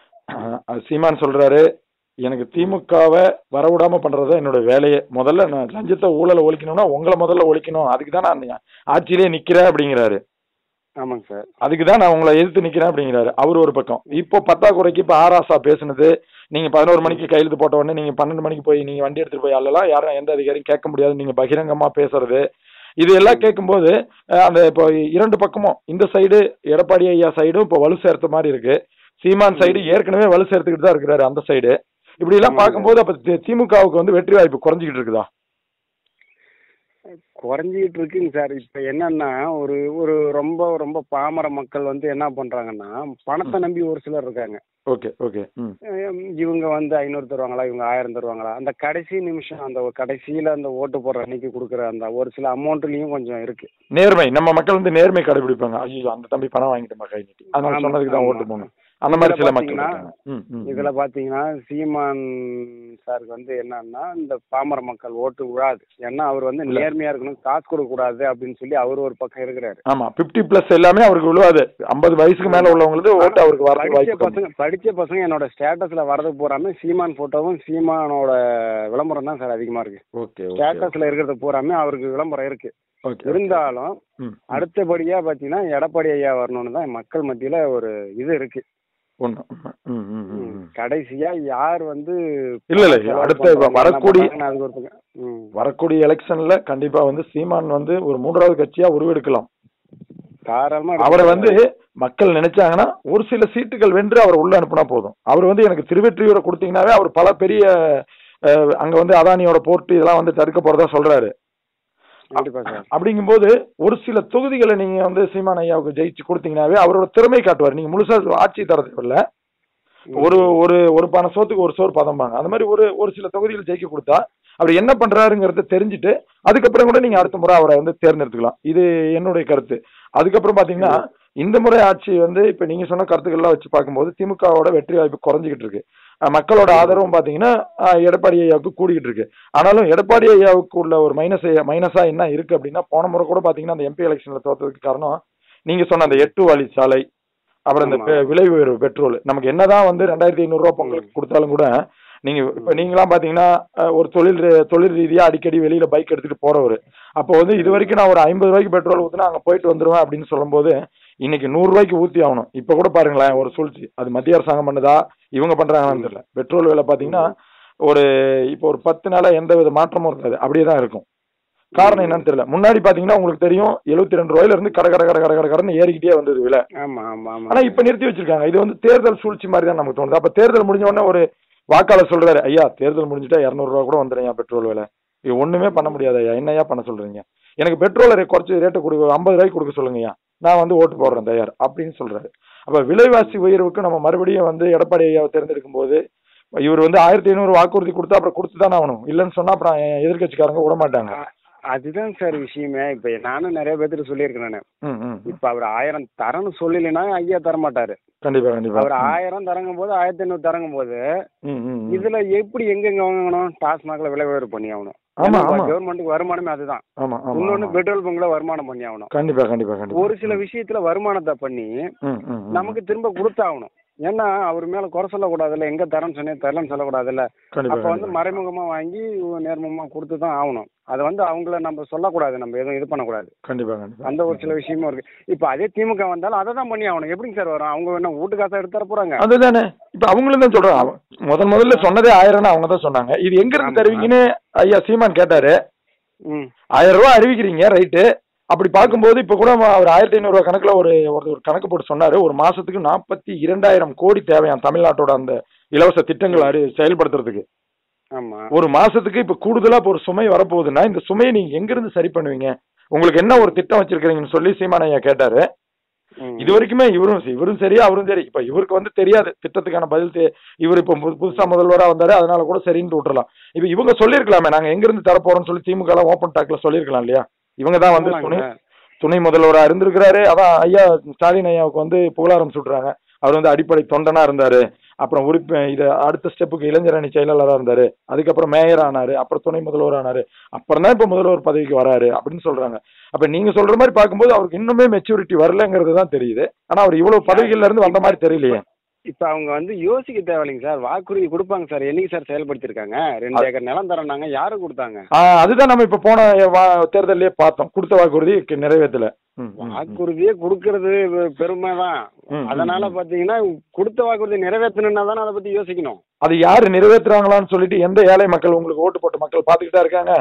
அஹ், சீமான் சொல்றாரு எனக்கு திமுகவை வரவிடாம பண்றது என்னோட வேலையே முதல்ல நான் லஞ்சத்தை ஊழலை ஒழிக்கணும்னா உங்களை முதல்ல ஒழிக்கணும் அதுக்கு தான் நான் ஆட்சியிலே நிக்கிறேன் அப்படிங்கிறாரு ஆமாங்க சார் அதுக்கு தான் நான் உங்களை எதிர்த்து நிக்கிறேன் அப்படிங்கிறாரு அவர் ஒரு பக்கம் இப்போ பத்தாக்குறைக்கு இப்போ ஆராசா பேசுனது நீங்க பதினோரு மணிக்கு கையெழுத்து போட்ட உடனே நீங்க பன்னெண்டு மணிக்கு போய் நீங்க வண்டி எடுத்துட்டு போய் அல்லலாம் யாரும் எந்த அதிகாரியும் கேட்க முடியாது நீங்க பகிரங்கமா பேசுறது இது எல்லாம் கேட்கும்போது அஹ், அந்த இப்போ இரண்டு பக்கமும் இந்த சைடு எடப்பாடி ஐயா சைடும் இப்போ வலு சேர்த்த மாதிரி இருக்கு சீமான் சைடு ஏற்கனவே வலு சேர்த்துக்கிட்டு தான் இருக்கிறாரு அந்த சைடு இப்படி எல்லாம் ஆமாங்க. பார்க்கும்போது அப்ப தி- திமுகவுக்கு வந்து வெற்றி வாய்ப்பு குறைஞ்சிக்கிட்டு இருக்குதா குறைஞ்சிக்கிட்டு இருக்குங்க சார் இப்போ என்னன்னா ஒரு ஒரு ரொம்ப ரொம்ப பாமர மக்கள் வந்து என்ன பண்றாங்கன்னா பணத்தை நம்பி ஒரு சிலர் இருக்காங்க ஓகே ஓகே ம் ஹம், இவங்க வந்து ஐநூறு தருவாங்களா இவங்க ஆயிரம் தருவாங்களா அந்த கடைசி நிமிஷம் அந்த ஒரு கடைசியில அந்த ஓட்டு போடுற அன்னைக்கு கொடுக்குற அந்த ஒரு சில அமௌண்ட்லயும் கொஞ்சம் இருக்கு நேர்மை நம்ம மக்கள் வந்து நேர்மை கடைபிடிப்பாங்க ஐயோ அந்த தம்பி பணம் வாங்கிட்டு கை நீட்டி அதனால ஆமா, சொன்னதுக்கு தான் ஆமா. ஓட்டு போகணும் அந்த மாதிரி இதுல சில மக்கள் பாத்தீங்கன்னா, இருக்காங்க. ம், ம், ம். இதுல பாத்தீங்கன்னா சீமான் சாருக்கு வந்து என்னன்னா இந்த பாமர மக்கள் ஓட்டு விழாது ஏன்னா அவர் வந்து இல்ல. நேர்மையா இருக்கணும் காசு கொடுக்க கூடாது அப்படின்னு சொல்லி அவர் ஒரு பக்கம் இருக்கிறாரு ஆமா 50 பிளஸ் எல்லாமே அவருக்கு விழுவாது 50 வயசுக்கு மேல உள்ளவங்களுக்கு ஓட்டு அவருக்கு வரதுக்கு படிச்ச வாய்ப்பு கம்மி. பசங்க படிச்ச பசங்க என்னோட ஸ்டேட்டஸ்ல வரது பூராமே சீமான் போட்டோவும் சீமானோட விளம்பரம் தான் சார் அதிகமா இருக்கு ஓகே ஓகே ஸ்டேட்டஸ்ல இருக்கிறது பூராமே அவருக்கு விளம்பரம் இருக்கு ஓகே இருந்தாலும் ம், ம். அடுத்தபடியா பாத்தீங்கன்னா எடப்பாடி ஐயா வரணும்னு தான் மக்கள் மத்தியில ஒரு இது இருக்கு ஒண்ணு ம், ம், ம், ம். கடைசியா யார் வந்து இல்ல, இல்ல, செலவு அடுத்த பண்றாங்க, வரக்கூடிய- என்ன பண்றாங்கன்னு அது ஒரு பக்கம். ம். வரக்கூடிய எலெக்ஷன்ல கண்டிப்பா வந்து சீமான் வந்து ஒரு மூன்றாவது கட்சியா உருவெடுக்கலாம் தாராளமா அவரை எடுத்துக்கலாம். வந்து மக்கள் நினைச்சாங்கன்னா ஒரு சில சீட்டுகள் வென்று அவர் உள்ள அனுப்புனா போதும் அவர் வந்து எனக்கு திருவெற்றியூரை கொடுத்தீங்கன்னாவே அவர் பல பெரிய அஹ், அங்க வந்து அதானியோட போர்ட் இதெல்லாம் வந்து தடுக்க போறதா சொல்றாரு கண்டிப்பா சார் அப்படிங்கும்போது ஒரு சில தொகுதிகளை நீங்க வந்து சீமான் ஐயாவுக்கு ஜெயிச்சு கொடுத்தீங்கன்னாவே அவரோட திறமை காட்டுவார் நீங்க முழுசா ஆட்சி தர தேவையில்ல ஒரு ஒரு ஒரு பானை சோத்துக்கு ஒரு சோறு பதம்பாங்க அந்த மாதிரி ஒரு ஒரு சில தொகுதிகள் ஜெயிக்க கொடுத்தா அவர் என்ன பண்றாருங்கிறத தெரிஞ்சுட்டு அதுக்கப்புறம் கூட நீங்க அடுத்த முறை அவரை வந்து தேர்ந்தெடுத்துக்கலாம் இது என்னுடைய கருத்து அதுக்கப்புறம் பாத்தீங்கன்னா இந்த முறை ஆட்சி வந்து இப்ப நீங்க சொன்ன கருத்துக்கள்லாம் வச்சு பார்க்கும்போது திமுகவோட வெற்றி வாய்ப்பு குறைஞ்சிக்கிட்டு இருக்கு அஹ் மக்களோட ஆதரவும் பாத்தீங்கன்னா அஹ் எடப்பாடி ஐயாவுக்கு கூடிக்கிட்டு இருக்கு ஆனாலும் எடப்பாடி ஐயாவுக்கு உள்ள ஒரு மைனஸ் மைனஸா என்ன இருக்கு அப்படின்னா போன முறை கூட பாத்தீங்கன்னா அந்த எம்பி எலெக்ஷன்ல தோத்ததுக்கு காரணம் நீங்க சொன்ன அந்த எட்டு வழி சாலை அப்புறம் இந்த ஆமா. பெ- விலை உயர்வு பெட்ரோல் நமக்கு என்னதான் வந்து ரெண்டாயிரத்தி ஐநூறு ரூபாய் பொங்கலுக்கு கொடுத்தாலும் கூட நீங்க இப்ப நீங்களாம் பாத்தீங்கன்னா அஹ், ஒரு தொழில் ரீ- தொழில் ரீதியா அடிக்கடி வெளியில பைக் எடுத்துட்டு போறவரு அப்போ வந்து இது வரைக்கும் நான் ஒரு ஐம்பது ரூபாய்க்கு பெட்ரோல் ஊத்துனா அங்க போயிட்டு வந்துருவேன் அப்படின்னு சொல்லும்போது இன்னைக்கு நூறு ரூபாய்க்கு ஊத்தி ஆகணும் இப்ப கூட பாருங்களேன் ஒரு சூழ்ச்சி அது மத்திய அரசாங்கம் பண்ணுதா இவங்க பண்றாங்களான்னு தெரியல பெட்ரோல் விலை பாத்தீங்கன்னா ஒரு இப்போ ஒரு பத்து நாளா எந்த வித மாற்றமும் இருக்காது அப்படியே தான் இருக்கும் காரணம் என்னன்னு தெரியல முன்னாடி பாத்தீங்கன்னா உங்களுக்கு தெரியும் எழுபத்தி ரெண்டு ரூபாயில இருந்து கட கட கட கட கட கடன்னு ஏறிக்கிட்டே வந்தது விலை ஆமா ஆமா ஆமா ஆனா இப்ப நிறுத்தி வச்சிருக்காங்க இது வந்து தேர்தல் சூழ்ச்சி மாதிரி தான் நமக்கு தோணுது அப்ப தேர்தல் முடிஞ்ச உடனே ஒரு வாக்காளர் சொல்றாரு ஐயா தேர்தல் முடிஞ்சிட்டா இருநூறு ரூபா கூட வந்துடுங்க பெட்ரோல் விலை இது ஒண்ணுமே பண்ண முடியாது ஐயா என்னையா பண்ண சொல்றீங்க எனக்கு பெட்ரோல் ரே- குறைச்சு ரேட்டை கொடுக்க ஐம்பது ரூபாய்க்கு கொடுக்க சொல்லுங்கய்யா நான் வந்து ஓட்டு போடுறேன் தயார் அப்படின்னு சொல்றாரு அப்ப விலைவாசி உயர்வுக்கு நம்ம மறுபடியும் வந்து எடப்பாடி ஐயாவை தேர்ந்தெடுக்கும் போது இவர் வந்து ஆயிரத்தி ஐநூறு வாக்குறுதி கொடுத்தா அப்புறம் கொடுத்து தானே ஆகணும் இல்லைன்னு சொன்னா அப்புறம் எதிர்கட்சிக்காரங்க விட மாட்டாங்க அதுதான் சார் விஷயமே இப்ப நானும் நிறைய பேர்த்துட்டு சொல்லியிருக்கேன் நானு ம் ம் இப்ப அவர் ஆயிரம் தரன்னு சொல்லலைன்னா ஐயா தர மாட்டாரு கண்டிப்பா கண்டிப்பா அவர் ஆயிரம் தரங்கும் போது ஆயிரத்தி ஐநூறு தரங்கும் போது ம் ம் ம். இதுல எப்படி எங்கெங்க வாங்கணும் டாஸ்மாக்ல விலை உயர்வு பண்ணி ஆகணும் ஆமா, ஆமா. கவர்மெண்ட்டுக்கு வருமானமே அதுதான் ஆமா ஆமா இன்னொன்னு ஆமா. பெட்ரோல் பங்க்ல வருமானம் பண்ணி ஆகணும் கண்டிப்பா கண்டிப்பா கண்டிப்பா ஒரு சில விஷயத்துல வருமானத்தை பண்ணி ம் ம் ம். நமக்கு திரும்ப கொடுத்தாகணும் ஏன்னா அவர் மேல குறை சொல்லக்கூடாதுல்ல எங்க தரேன்னு சொன்னேன் தரலன்னு சொல்லக்கூடாதுல்ல கண்டிப்பா அப்ப வந்து கண்டிப்பா. மறைமுகமா வாங்கி நேர்முகமா கொடுத்து தான் ஆகணும் அதை வந்து அவங்கள நம்ம சொல்லக்கூடாது நம்ம எதுவும் இது பண்ணக்கூடாது கண்டிப்பா கண்டிப்பா அந்த ஒரு சில விஷயமும் இருக்கு இப்ப அதே திமுக வந்தாலும் அதை தான் பண்ணி ஆகணும் எப்படிங்க சார் வரும் அவங்க என்ன வீட்டு காசை எடுத்து தர போறாங்க அதுதானே இப்ப அவங்களும் தான் சொல்றாங்க அவ- முதல் முதல்ல சொன்னதே ஆயிரம்னு அவங்க தான் சொன்னாங்க இது எங்க இருந்து ஆமா. தருவீங்கன்னு ஐயா சீமான் கேட்டாரு ம் ஆயிரம் ரூபாய் அறிவிக்கிறீங்க ரைட்டு அப்படி பார்க்கும்போது இப்ப கூட அவர் ஆயிரத்தி ஐநூறு ரூபாய் கணக்குல ஒரு ஒரு ஒரு கணக்கு போட்டு சொன்னாரு ஒரு மாசத்துக்கு நாற்பத்தி இரண்டாயிரம் கோடி தேவையாம் தமிழ்நாட்டோட அந்த இலவச திட்டங்கள் அறி செயல்படுத்துறதுக்கு ஆமா ஒரு மாசத்துக்கு இப்ப கூடுதலா இப்ப ஒரு சுமை வரப்போகுதுன்னா இந்த சுமையை நீங்க எங்க இருந்து சரி பண்ணுவீங்க உங்களுக்கு என்ன ஒரு திட்டம் வச்சிருக்கீங்கன்னு சொல்லி சீமான் ஐயா கேட்டாரு ம். இது வரைக்குமே இவரும் இவரும் சரி அவரும் சரி இப்ப இவருக்கு வந்து தெரியாது திட்டத்துக்கான பதில் தெ- இவர் இப்ப புது- புதுசா முதல்வரா வந்தாரு அதனால கூட சரின்னு விட்டுறலாம் இப்ப இவங்க சொல்லிருக்கலாமே நாங்க எங்க இருந்து தரப்போறோம்னு சொல்லி திமுக எல்லாம் ஓப்பன் டாக்ல சொல்லிருக்கலாம் இல்லையா இவங்க தான் வந்து ஆமாங்க துணை சார். துணை முதல்வரா இருந்திருக்கிறாரு அதான் ஐயா ஸ்டாலின் ஐயாவுக்கு வந்து புகழாரம் சுட்டுறாங்க அவர் வந்து அடிப்படை தொண்டனா இருந்தாரு அப்புறம் உறுப்பி இது அடுத்த ஸ்டெப்புக்கு இளைஞர் அணி செயலாளரா இருந்தாரு அதுக்கப்புறம் மேயர் ஆனாரு அப்புறம் துணை முதல்வர் ஆனாரு அப்புறம் தான் இப்ப முதல்வர் பதவிக்கு வராரு அப்படின்னு சொல்றாங்க அப்ப நீங்க சொல்ற மாதிரி பார்க்கும்போது அவருக்கு இன்னுமே மெச்சூரிட்டி வரலங்கிறது தான் தெரியுது ஆனா அவர் இவ்வளவு பதவிகள்ல இருந்து வந்த மாதிரி தெரியலையே இப்ப அவங்க வந்து யோசிக்க தேவையில்லைங்க சார் வாக்குறுதி கொடுப்பாங்க சார் என்னைக்கு சார் செயல்படுத்திருக்காங்க ரெண்டு ஏக்கர் நிலம் தரனாங்க யாரு கொடுத்தாங்க ஆஹ் அதுதான் நம்ம இப்ப போன வா- தேர்தல்லயே பார்த்தோம் கொடுத்த வாக்குறுதி க- நிறைவேற்றல ம், ம், ம். வாக்குறுதியே கொடுக்கறது பெருமை தான் ம், ம், அதனால ம். பாத்தீங்கன்னா கொடுத்த வாக்குறுதி நிறைவேற்றணும்னா தானே அதை பத்தி யோசிக்கணும் அது யாரு நிறைவேற்றுறாங்களான்னு சொல்லிட்டு எந்த ஏழை மக்கள் உங்களுக்கு ஓட்டு போட்ட மக்கள் பாத்துக்கிட்டா இருக்காங்க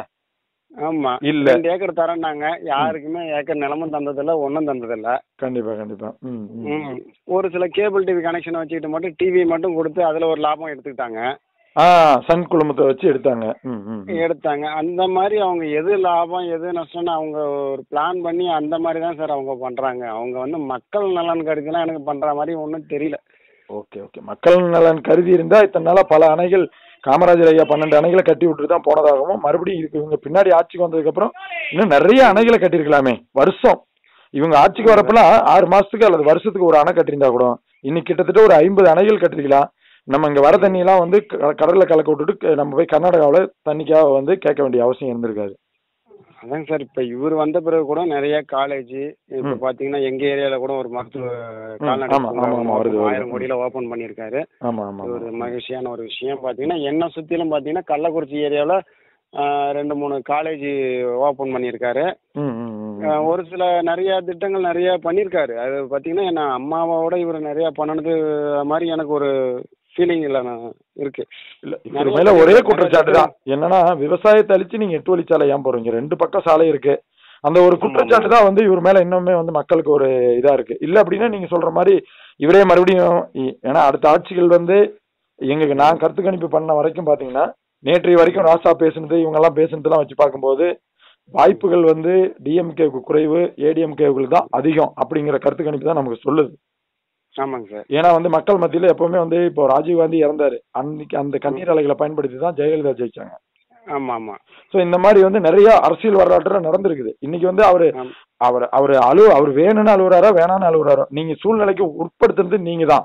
ஆமா இல்ல. ரெண்டு ஏக்கர் தரேன்னாங்க யாருக்குமே ஏக்கர் நிலமும் தந்ததில்ல ஒன்றும் தந்ததில்ல கண்டிப்பா கண்டிப்பா ம், ம். ம். ஒரு சில கேபிள் டிவி கனெக்ஷன் வச்சுக்கிட்டு மட்டும் டிவி மட்டும் கொடுத்து அதுல ஒரு லாபம் எடுத்துக்கிட்டாங்க ஆ சன் குழுமத்தை வச்சு எடுத்தாங்க ம், ம், ம். எடுத்தாங்க அந்த மாதிரி அவங்க எது லாபம் எது நஷ்டம்னு அவங்க ஒரு பிளான் பண்ணி அந்த மாதிரி தான் சார் அவங்க பண்றாங்க அவங்க வந்து மக்கள் நலன் கருதிலாம் எனக்கு பண்ற மாதிரி ஒன்றும் தெரியல ஓகே ஓகே மக்கள் நலன் கருதி இருந்தா இத்தனை நாளா பல அணைகள் காமராஜர் ஐயா பன்னெண்டு அணைகளை கட்டி விட்டுட்டு தான் போனதாகவும் மறுபடியும் இதுக்கு இவங்க பின்னாடி ஆட்சிக்கு வந்ததுக்கு அப்புறம் இன்னும் நிறைய அணைகளை கட்டியிருக்கலாமே வருஷம் இவங்க ஆட்சிக்கு வரப்பெல்லாம் ஆறு மாசத்துக்கு அல்லது வருஷத்துக்கு ஒரு அணை கட்டியிருந்தா கூட இன்னைக்கு கிட்டத்தட்ட ஒரு ஐம்பது அணைகள் கட்டிருக்கலாம் நம்ம இங்க வர தண்ணியெல்லாம் வந்து க- கடல்ல கலக்க விட்டுட்டு க- நம்ம போய் கர்நாடகாவில் தண்ணிக்காக வந்து கேட்க வேண்டிய அவசியம் இருந்திருக்காது அதாங்க சார் இப்ப இவர் வந்த பிறகு கூட நிறைய காலேஜ் இப்ப ம். பாத்தீங்கன்னா எங்க ஏரியால கூட ஒரு மருத்துவ ம், கால்நடை ஆமா, ஆமா, ஆமா, வருது, பூங்கா வருது. ஆயிரம் கோடியில ஓபன் பண்ணியிருக்காரு ஆமா ஆமா இது ஒரு ஆமா. மகிழ்ச்சியான ஒரு விஷயம் பாத்தீங்கன்னா என்ன சுத்திலும் பாத்தீங்கன்னா கள்ளக்குறிச்சி ஏரியால ஆஹ், ரெண்டு மூணு காலேஜ் ஓபன் பண்ணியிருக்காரு ம், ம், ம், ம். ஆஹ், ஒரு சில நிறைய திட்டங்கள் நிறைய பண்ணியிருக்காரு அது பாத்தீங்கன்னா என்ன அம்மாவோட இவர் நிறைய பண்ணனது மாதிரி எனக்கு ஒரு ஃபீலிங் இல்ல நான் இருக்கு இல்ல இவர் நிறைய மேல ஒரே நிறைய குற்றச்சாட்டு தான் என்னன்னா விவசாயத்தை அழிச்சு நீங்க எட்டு வழிச்சாலை ஏன் போறீங்க ரெண்டு பக்கம் சாலை இருக்கு அந்த ஒரு குற்றச்சாட்டு தான் வந்து இவர் மேல இன்னுமே வந்து மக்களுக்கு ஒரு இதா இருக்கு இல்ல அப்படின்னா நீங்க சொல்ற மாதிரி இவரே மறுபடியும் இ- ஏன்னா அடுத்த ஆட்சிகள் வந்து எங்களுக்கு நான் கருத்து கணிப்பு பண்ண வரைக்கும் பாத்தீங்கன்னா நேற்றைய வரைக்கும் ராசா பேசுனது இவங்க எல்லாம் பேசுனதெல்லாம் வச்சு பார்க்கும்போது வாய்ப்புகள் வந்து டிஎம்கேவுக்கு குறைவு ஏடிஎம்கேவுக்கு தான் அதிகம் அப்படிங்கிற கருத்து கணிப்பு தான் நமக்கு சொல்லுது ஆமாங்க சார் ஏன்னா வந்து மக்கள் மத்தியில எப்பவுமே வந்து இப்போ ராஜீவ் காந்தி இறந்தாரு அன்னைக்கு அந்த கண்ணீர் அலைகளை பயன்படுத்தி தான் ஜெயலலிதா ஜெயிச்சாங்க ஆமா ஆமா சோ இந்த மாதிரி வந்து நிறைய அரசியல் வரலாற்றுல நடந்திருக்குது இன்னைக்கு வந்து அவரு ஆம். அவர் அவர் அழு அவர் வேணும்னு அழுகுறாரோ வேணாம்னு அழுகுறாரோ நீங்க சூழ்நிலைக்கு உட்படுத்துறது நீங்க தான்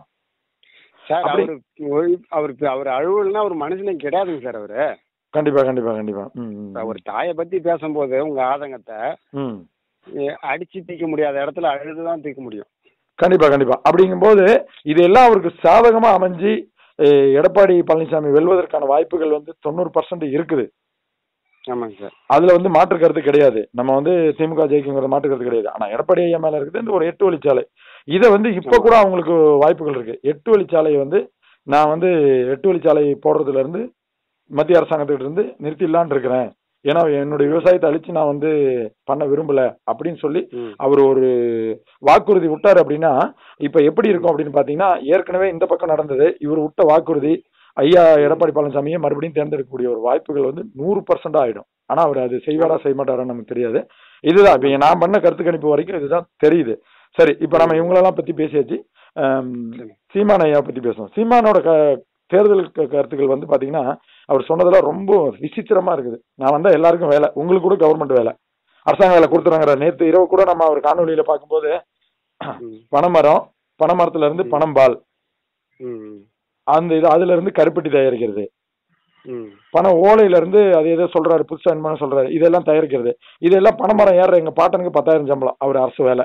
சார் அப்படி- அவரு ஒழி- அவருக்கு அவர் அழுவல்னா ஒரு மனுஷனே கிடையாதுங்க சார் அவரு கண்டிப்பா கண்டிப்பா கண்டிப்பா ம், ம், ம். ஒரு தாயை பத்தி பேசும்போது உங்க ஆதங்கத்தை ம் எ, அடிச்சு தீக்க முடியாத இடத்துல அழுதுதான் தீர்க்க முடியும் கண்டிப்பா கண்டிப்பா அப்படிங்கும்போது இதெல்லாம் அவருக்கு சாதகமா அமைஞ்சு அஹ், எடப்பாடி பழனிசாமி வெல்வதற்கான வாய்ப்புகள் வந்து தொண்ணூறு பர்சன்ட் இருக்குது ஆமாங்க சார் அதுல வந்து மாற்று கருத்து கிடையாது நம்ம வந்து திமுக ஜெயிக்குங்கிற மாற்று கருத்து கிடையாது ஆனா எடப்பாடி ஐயா மேல இருக்குது இந்த ஒரு எட்டு வழிச்சாலை இதை வந்து இப்ப கூட அவங்களுக்கு வாய்ப்புகள் இருக்கு எட்டு வழிச்சாலையை வந்து நான் வந்து எட்டு வழிச்சாலை போடுறதுல இருந்து மத்திய அரசாங்கத்திட்ட இருந்து நிறுத்திடலான்னு இருக்கிறேன் ஏன்னா என்னுடைய விவசாயத்தை அழிச்சு நான் வந்து பண்ண விரும்பல அப்படின்னு சொல்லி ம். அவர் ஒரு வாக்குறுதி விட்டாரு அப்படின்னா இப்ப எப்படி இருக்கும் அப்படின்னு பாத்தீங்கன்னா ஏற்கனவே இந்த பக்கம் நடந்தது இவர் விட்ட வாக்குறுதி ஐயா எடப்பாடி பழனிசாமியை மறுபடியும் தேர்ந்தெடுக்கக்கூடிய ஒரு வாய்ப்புகள் வந்து நூறு பர்சன்ட் ஆயிடும் ஆனா அவர் அது செய்வாரா செய்ய மாட்டாரான்னு நமக்கு தெரியாது இதுதான் இப்ப நான் பண்ண கருத்து கணிப்பு வரைக்கும் இதுதான் தெரியுது சரி இப்ப நம்ம இவங்களெல்லாம் பத்தி பேசியாச்சு ஆம், சரி. சீமான் ஐயா பத்தி பேசுவோம் சீமானோட க தேர்தல் க- கருத்துக்கள் வந்து பாத்தீங்கன்னா அவர் சொன்னதெல்லாம் ரொம்ப விசித்திரமா இருக்குது நான் வந்தா எல்லாருக்கும் வேலை உங்களுக்கு கூட கவர்மெண்ட் வேலை அரசாங்க வேலை கொடுத்துறாங்கிற நேத்து இரவு கூட நம்ம அவர் காணொலியில பார்க்கும்போது ம். பனைமரம் பனைமரத்துல இருந்து பனம்பால் ம் அந்த இது அதுல இருந்து கருப்பட்டி தயாரிக்கிறது ம் பனை ஓலையில இருந்து அது ஏதோ சொல்றாரு புதுசா என்னமோ சொல்றாரு இதெல்லாம் தயாரிக்கிறது இதெல்லாம் பனைமரம் ஏற எங்க பாட்டனுக்கு பத்தாயிரம் சம்பளம் அவர் அரசு வேலை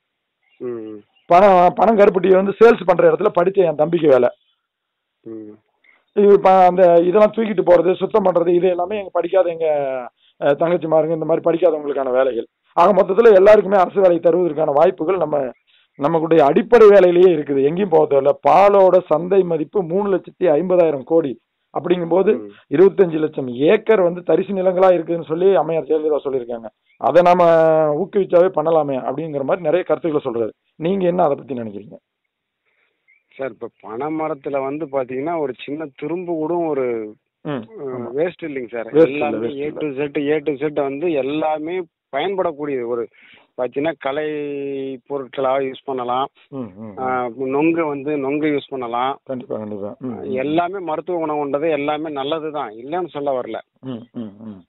ம் பணம் பணம் கருப்பட்டியை வந்து சேல்ஸ் பண்ற இடத்துல படிச்ச என் தம்பிக்கு வேலை ம் இது இப்ப அந்த இதெல்லாம் தூக்கிட்டு போறது சுத்தம் பண்றது இது எல்லாமே எங்க படிக்காத எங்க அஹ், தங்கச்சிமாருங்க இந்த மாதிரி படிக்காதவங்களுக்கான வேலைகள் ஆக மொத்தத்துல எல்லாருக்குமே அரசு வேலை தருவதற்கான வாய்ப்புகள் நம்ம நமக்குடைய அடிப்படை வேலையிலேயே இருக்குது எங்கேயும் போக தேவையில்ல பாலோட சந்தை மதிப்பு மூணு லட்சத்தி ஐம்பதாயிரம் கோடி அப்படிங்கும்போது ம். இருபத்தஞ்சு லட்சம் ஏக்கர் வந்து தரிசு நிலங்களா இருக்குதுன்னு சொல்லி அம்மையார் ஜெயலலிதா சொல்லியிருக்காங்க அதை நாம ஊக்குவிச்சாவே பண்ணலாமே அப்படிங்கிற மாதிரி நிறைய கருத்துக்களை சொல்றாரு நீங்க என்ன அதை பத்தி நினைக்கிறீங்க சார் இப்போ பனை மரத்துல வந்து பாத்தீங்கன்னா ஒரு சின்ன துரும்பு கூட ஒரு ம் ஆமா. வேஸ்ட் இல்லைங்க சார் Waste இல்ல, எல்லாமே waste ஏ இல்ல. To Z A to Z வந்து எல்லாமே பயன்படக்கூடியது ஒரு பார்த்தீங்கன்னா கலை பொருட்களாக யூஸ் பண்ணலாம் ம் ம் ம். ஆஹ் நொங்கு வந்து நொங்கு யூஸ் பண்ணலாம் கண்டிப்பா கண்டிப்பா ம், ம். எல்லாமே மருத்துவ குணம் கொண்டது எல்லாமே நல்லது தான் இல்லைன்னு சொல்ல வரல ம், ம், ம்.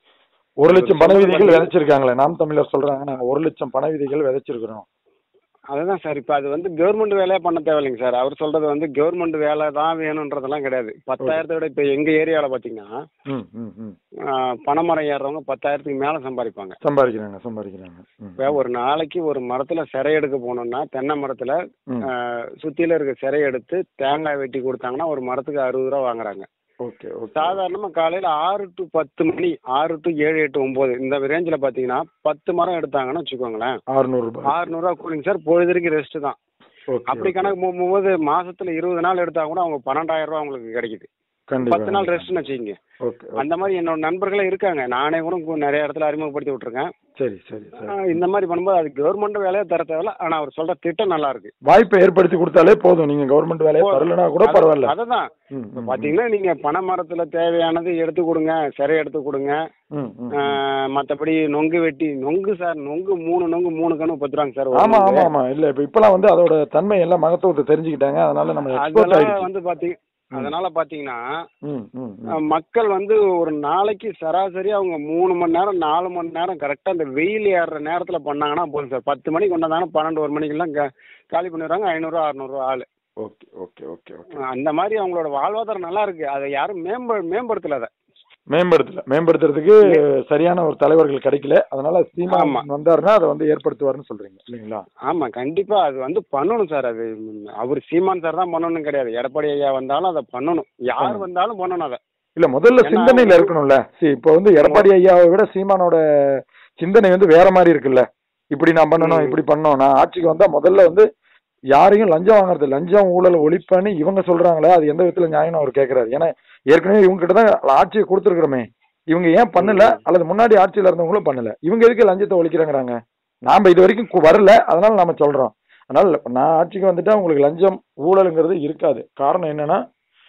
ஒரு லட்சம் பண விதைகள் விதைச்சிருக்காங்களே நாம் தமிழர் சொல்றாங்க நாங்க ஒரு லட்சம் பண விதைகள் விதைச்சிருக்கிறோம் அதுதான் சார் இப்போ அது வந்து கவர்மெண்ட் வேலையா பண்ண தேவையில்லைங்க சார் அவர் சொல்றது வந்து கவர்மெண்ட் வேலை தான் வேணுன்றதெல்லாம் கிடையாது பத்தாயிரத்தை விட இப்போ எங்க ஏரியாவில் பார்த்தீங்கன்னா ம், ம், ம். ஆஹ் பனைமரம் ஏறுறவங்க பத்தாயிரத்துக்கு மேலே சம்பாதிப்பாங்க சம்பாதிக்கிறாங்க சம்பாதிக்கிறாங்க ம், இப்போ ஒரு நாளைக்கு ஒரு மரத்துல சிறை எடுக்க போனோம்னா தென்னை மரத்துல ம். ஆஹ் சுத்தியில இருக்க சிறை எடுத்து தேங்காய் வெட்டி கொடுத்தாங்கன்னா ஒரு மரத்துக்கு அறுபது ரூபா வாங்குறாங்க ஓகே ஓகே சாதாரணமா காலையில ஆறு டு பத்து மணி ஆறு டு ஏழு எட்டு ஒன்பது இந்த ரேஞ்சில் பாத்தீங்கன்னா பத்து மரம் எடுத்தாங்கன்னு வச்சுக்கோங்களேன் அறுநூறு ரூபாய் ஆறுநூறுவா கூலிங் சார் பொழுதுக்கு ரெஸ்ட் தான் ஓகே அப்படி கணக்கு போகும்போது மாசத்துல இருபது நாள் எடுத்தா கூட அவங்க பன்னெண்டாயிரம் ரூபா உங்களுக்கு கிடைக்குது கண்டிப்பா பத்து நாள் ரெஸ்ட்னு வச்சுக்கோங்க ஓகே அந்த மாதிரி என்னோட நண்பர்களே இருக்காங்க நானே கூட கு- நிறைய இடத்துல அறிமுகப்படுத்தி விட்டுருக்கேன் சரி சரி சரி ஆஹ் இந்த மாதிரி பண்ணும்போது அது கவர்மெண்ட் வேலையா தர தேவையில்ல ஆனா அவர் சொல்ற திட்டம் நல்லா இருக்கு வாய்ப்பை ஏற்படுத்தி கொடுத்தாலே போதும் நீங்க கவர்மெண்ட் வேலையை போதும். தரலனா கூட அது- பரவாயில்ல அதுதான் ம், இப்ப ம், பாத்தீங்கன்னா நீங்க பனை மரத்துல தேவையானது எடுத்து கொடுங்க சிறை எடுத்து கொடுங்க ம், ம். ஆஹ் மத்தபடி நொங்கு வெட்டி நொங்கு சார் நொங்கு மூணு நொங்கு மூணு கணு பத்து ரூபாங்க சார் ஒரு ஆமா நொங்கு. ஆமா ஆமா இல்ல இப்ப இப்பெல்லாம் வந்து அதோட தன்மை எல்லாம் மகத்துவத்தை தெரிஞ்சுக்கிட்டாங்க அதனால நம்ம எக்ஸ்போர்ட் அதெல்லாம் ஆயிடுச்சு வந்து பாத்தீங்க அதனால பாத்தீங்கன்னா ம், ம், ம். அஹ் மக்கள் வந்து ஒரு நாளைக்கு சராசரி அவங்க மூணு மணி நேரம் நாலு மணி நேரம் கரெக்டா அந்த வெயில் ஏறுற நேரத்துல பண்ணாங்கன்னா போதும் சார் பத்து மணிக்கு கொண்டாந்தாங்கன்னா பன்னெண்டு ஒரு மணிக்கெல்லாம் கா- காலி பண்ணிடுறாங்க ஐநூறுரூவா அறநூறுவா ஆளு ஓகே ஓகே ஓகே ஓகே அஹ் அந்த மாதிரி அவங்களோட வாழ்வாதாரம் நல்லா இருக்கு அதை யாரும் மேம்ப மேம்படுத்தல அதை மேம்படுத்தல மேம்படுத்துறதுக்கு சரியான ஒரு தலைவர்கள் கிடைக்கல அதனால ஆமா. சீமான் வந்தாருன்னா அதை வந்து ஏற்படுத்துவாருன்னு சொல்றீங்க இல்லைங்களா ஆமா கண்டிப்பா அது வந்து பண்ணணும் சார் அது ம், அவர் சீமான் சார் தான் பண்ணணும் கிடையாது எடப்பாடி ஐயா வந்தாலும் அதை பண்ணணும் யார் பண்ணணும். வந்தாலும் பண்ணணும் அதை இல்ல முதல்ல ஏன்னா சிந்தனையில இருக்கணும்ல சரி இப்போ வந்து எடப்பாடி ஐயாவை விட சீமானோட சிந்தனை வந்து வேற மாதிரி இருக்குல்ல இப்படி நான் பண்ணணும் ம். இப்படி பண்ணணும் நான் ஆட்சிக்கு வந்தா முதல்ல வந்து யாரையும் லஞ்சம் வாங்குறது லஞ்சம் ஊழல் ஒழிப்பான்னு இவங்க சொல்றாங்களே அது எந்த விதத்துல நியாயம்னு அவர் கேக்குறாரு ஏன்னா ஏற்கனவே இவங்க கிட்ட தான் ஆட்சியை கொடுத்துருக்குறோமே இவங்க ஏன் பண்ணல ம். அல்லது முன்னாடி ஆட்சியில இருந்தவங்களும் பண்ணல இவங்க எதுக்கு லஞ்சத்தை ஒழிக்கிறாங்கிறாங்க நாம இது வரைக்கும் கு- வரல அதனால நாம சொல்றோம் அதனால நான் ஆட்சிக்கு வந்துட்டா உங்களுக்கு லஞ்சம் ஊழலுங்கிறது இருக்காது காரணம் என்னன்னா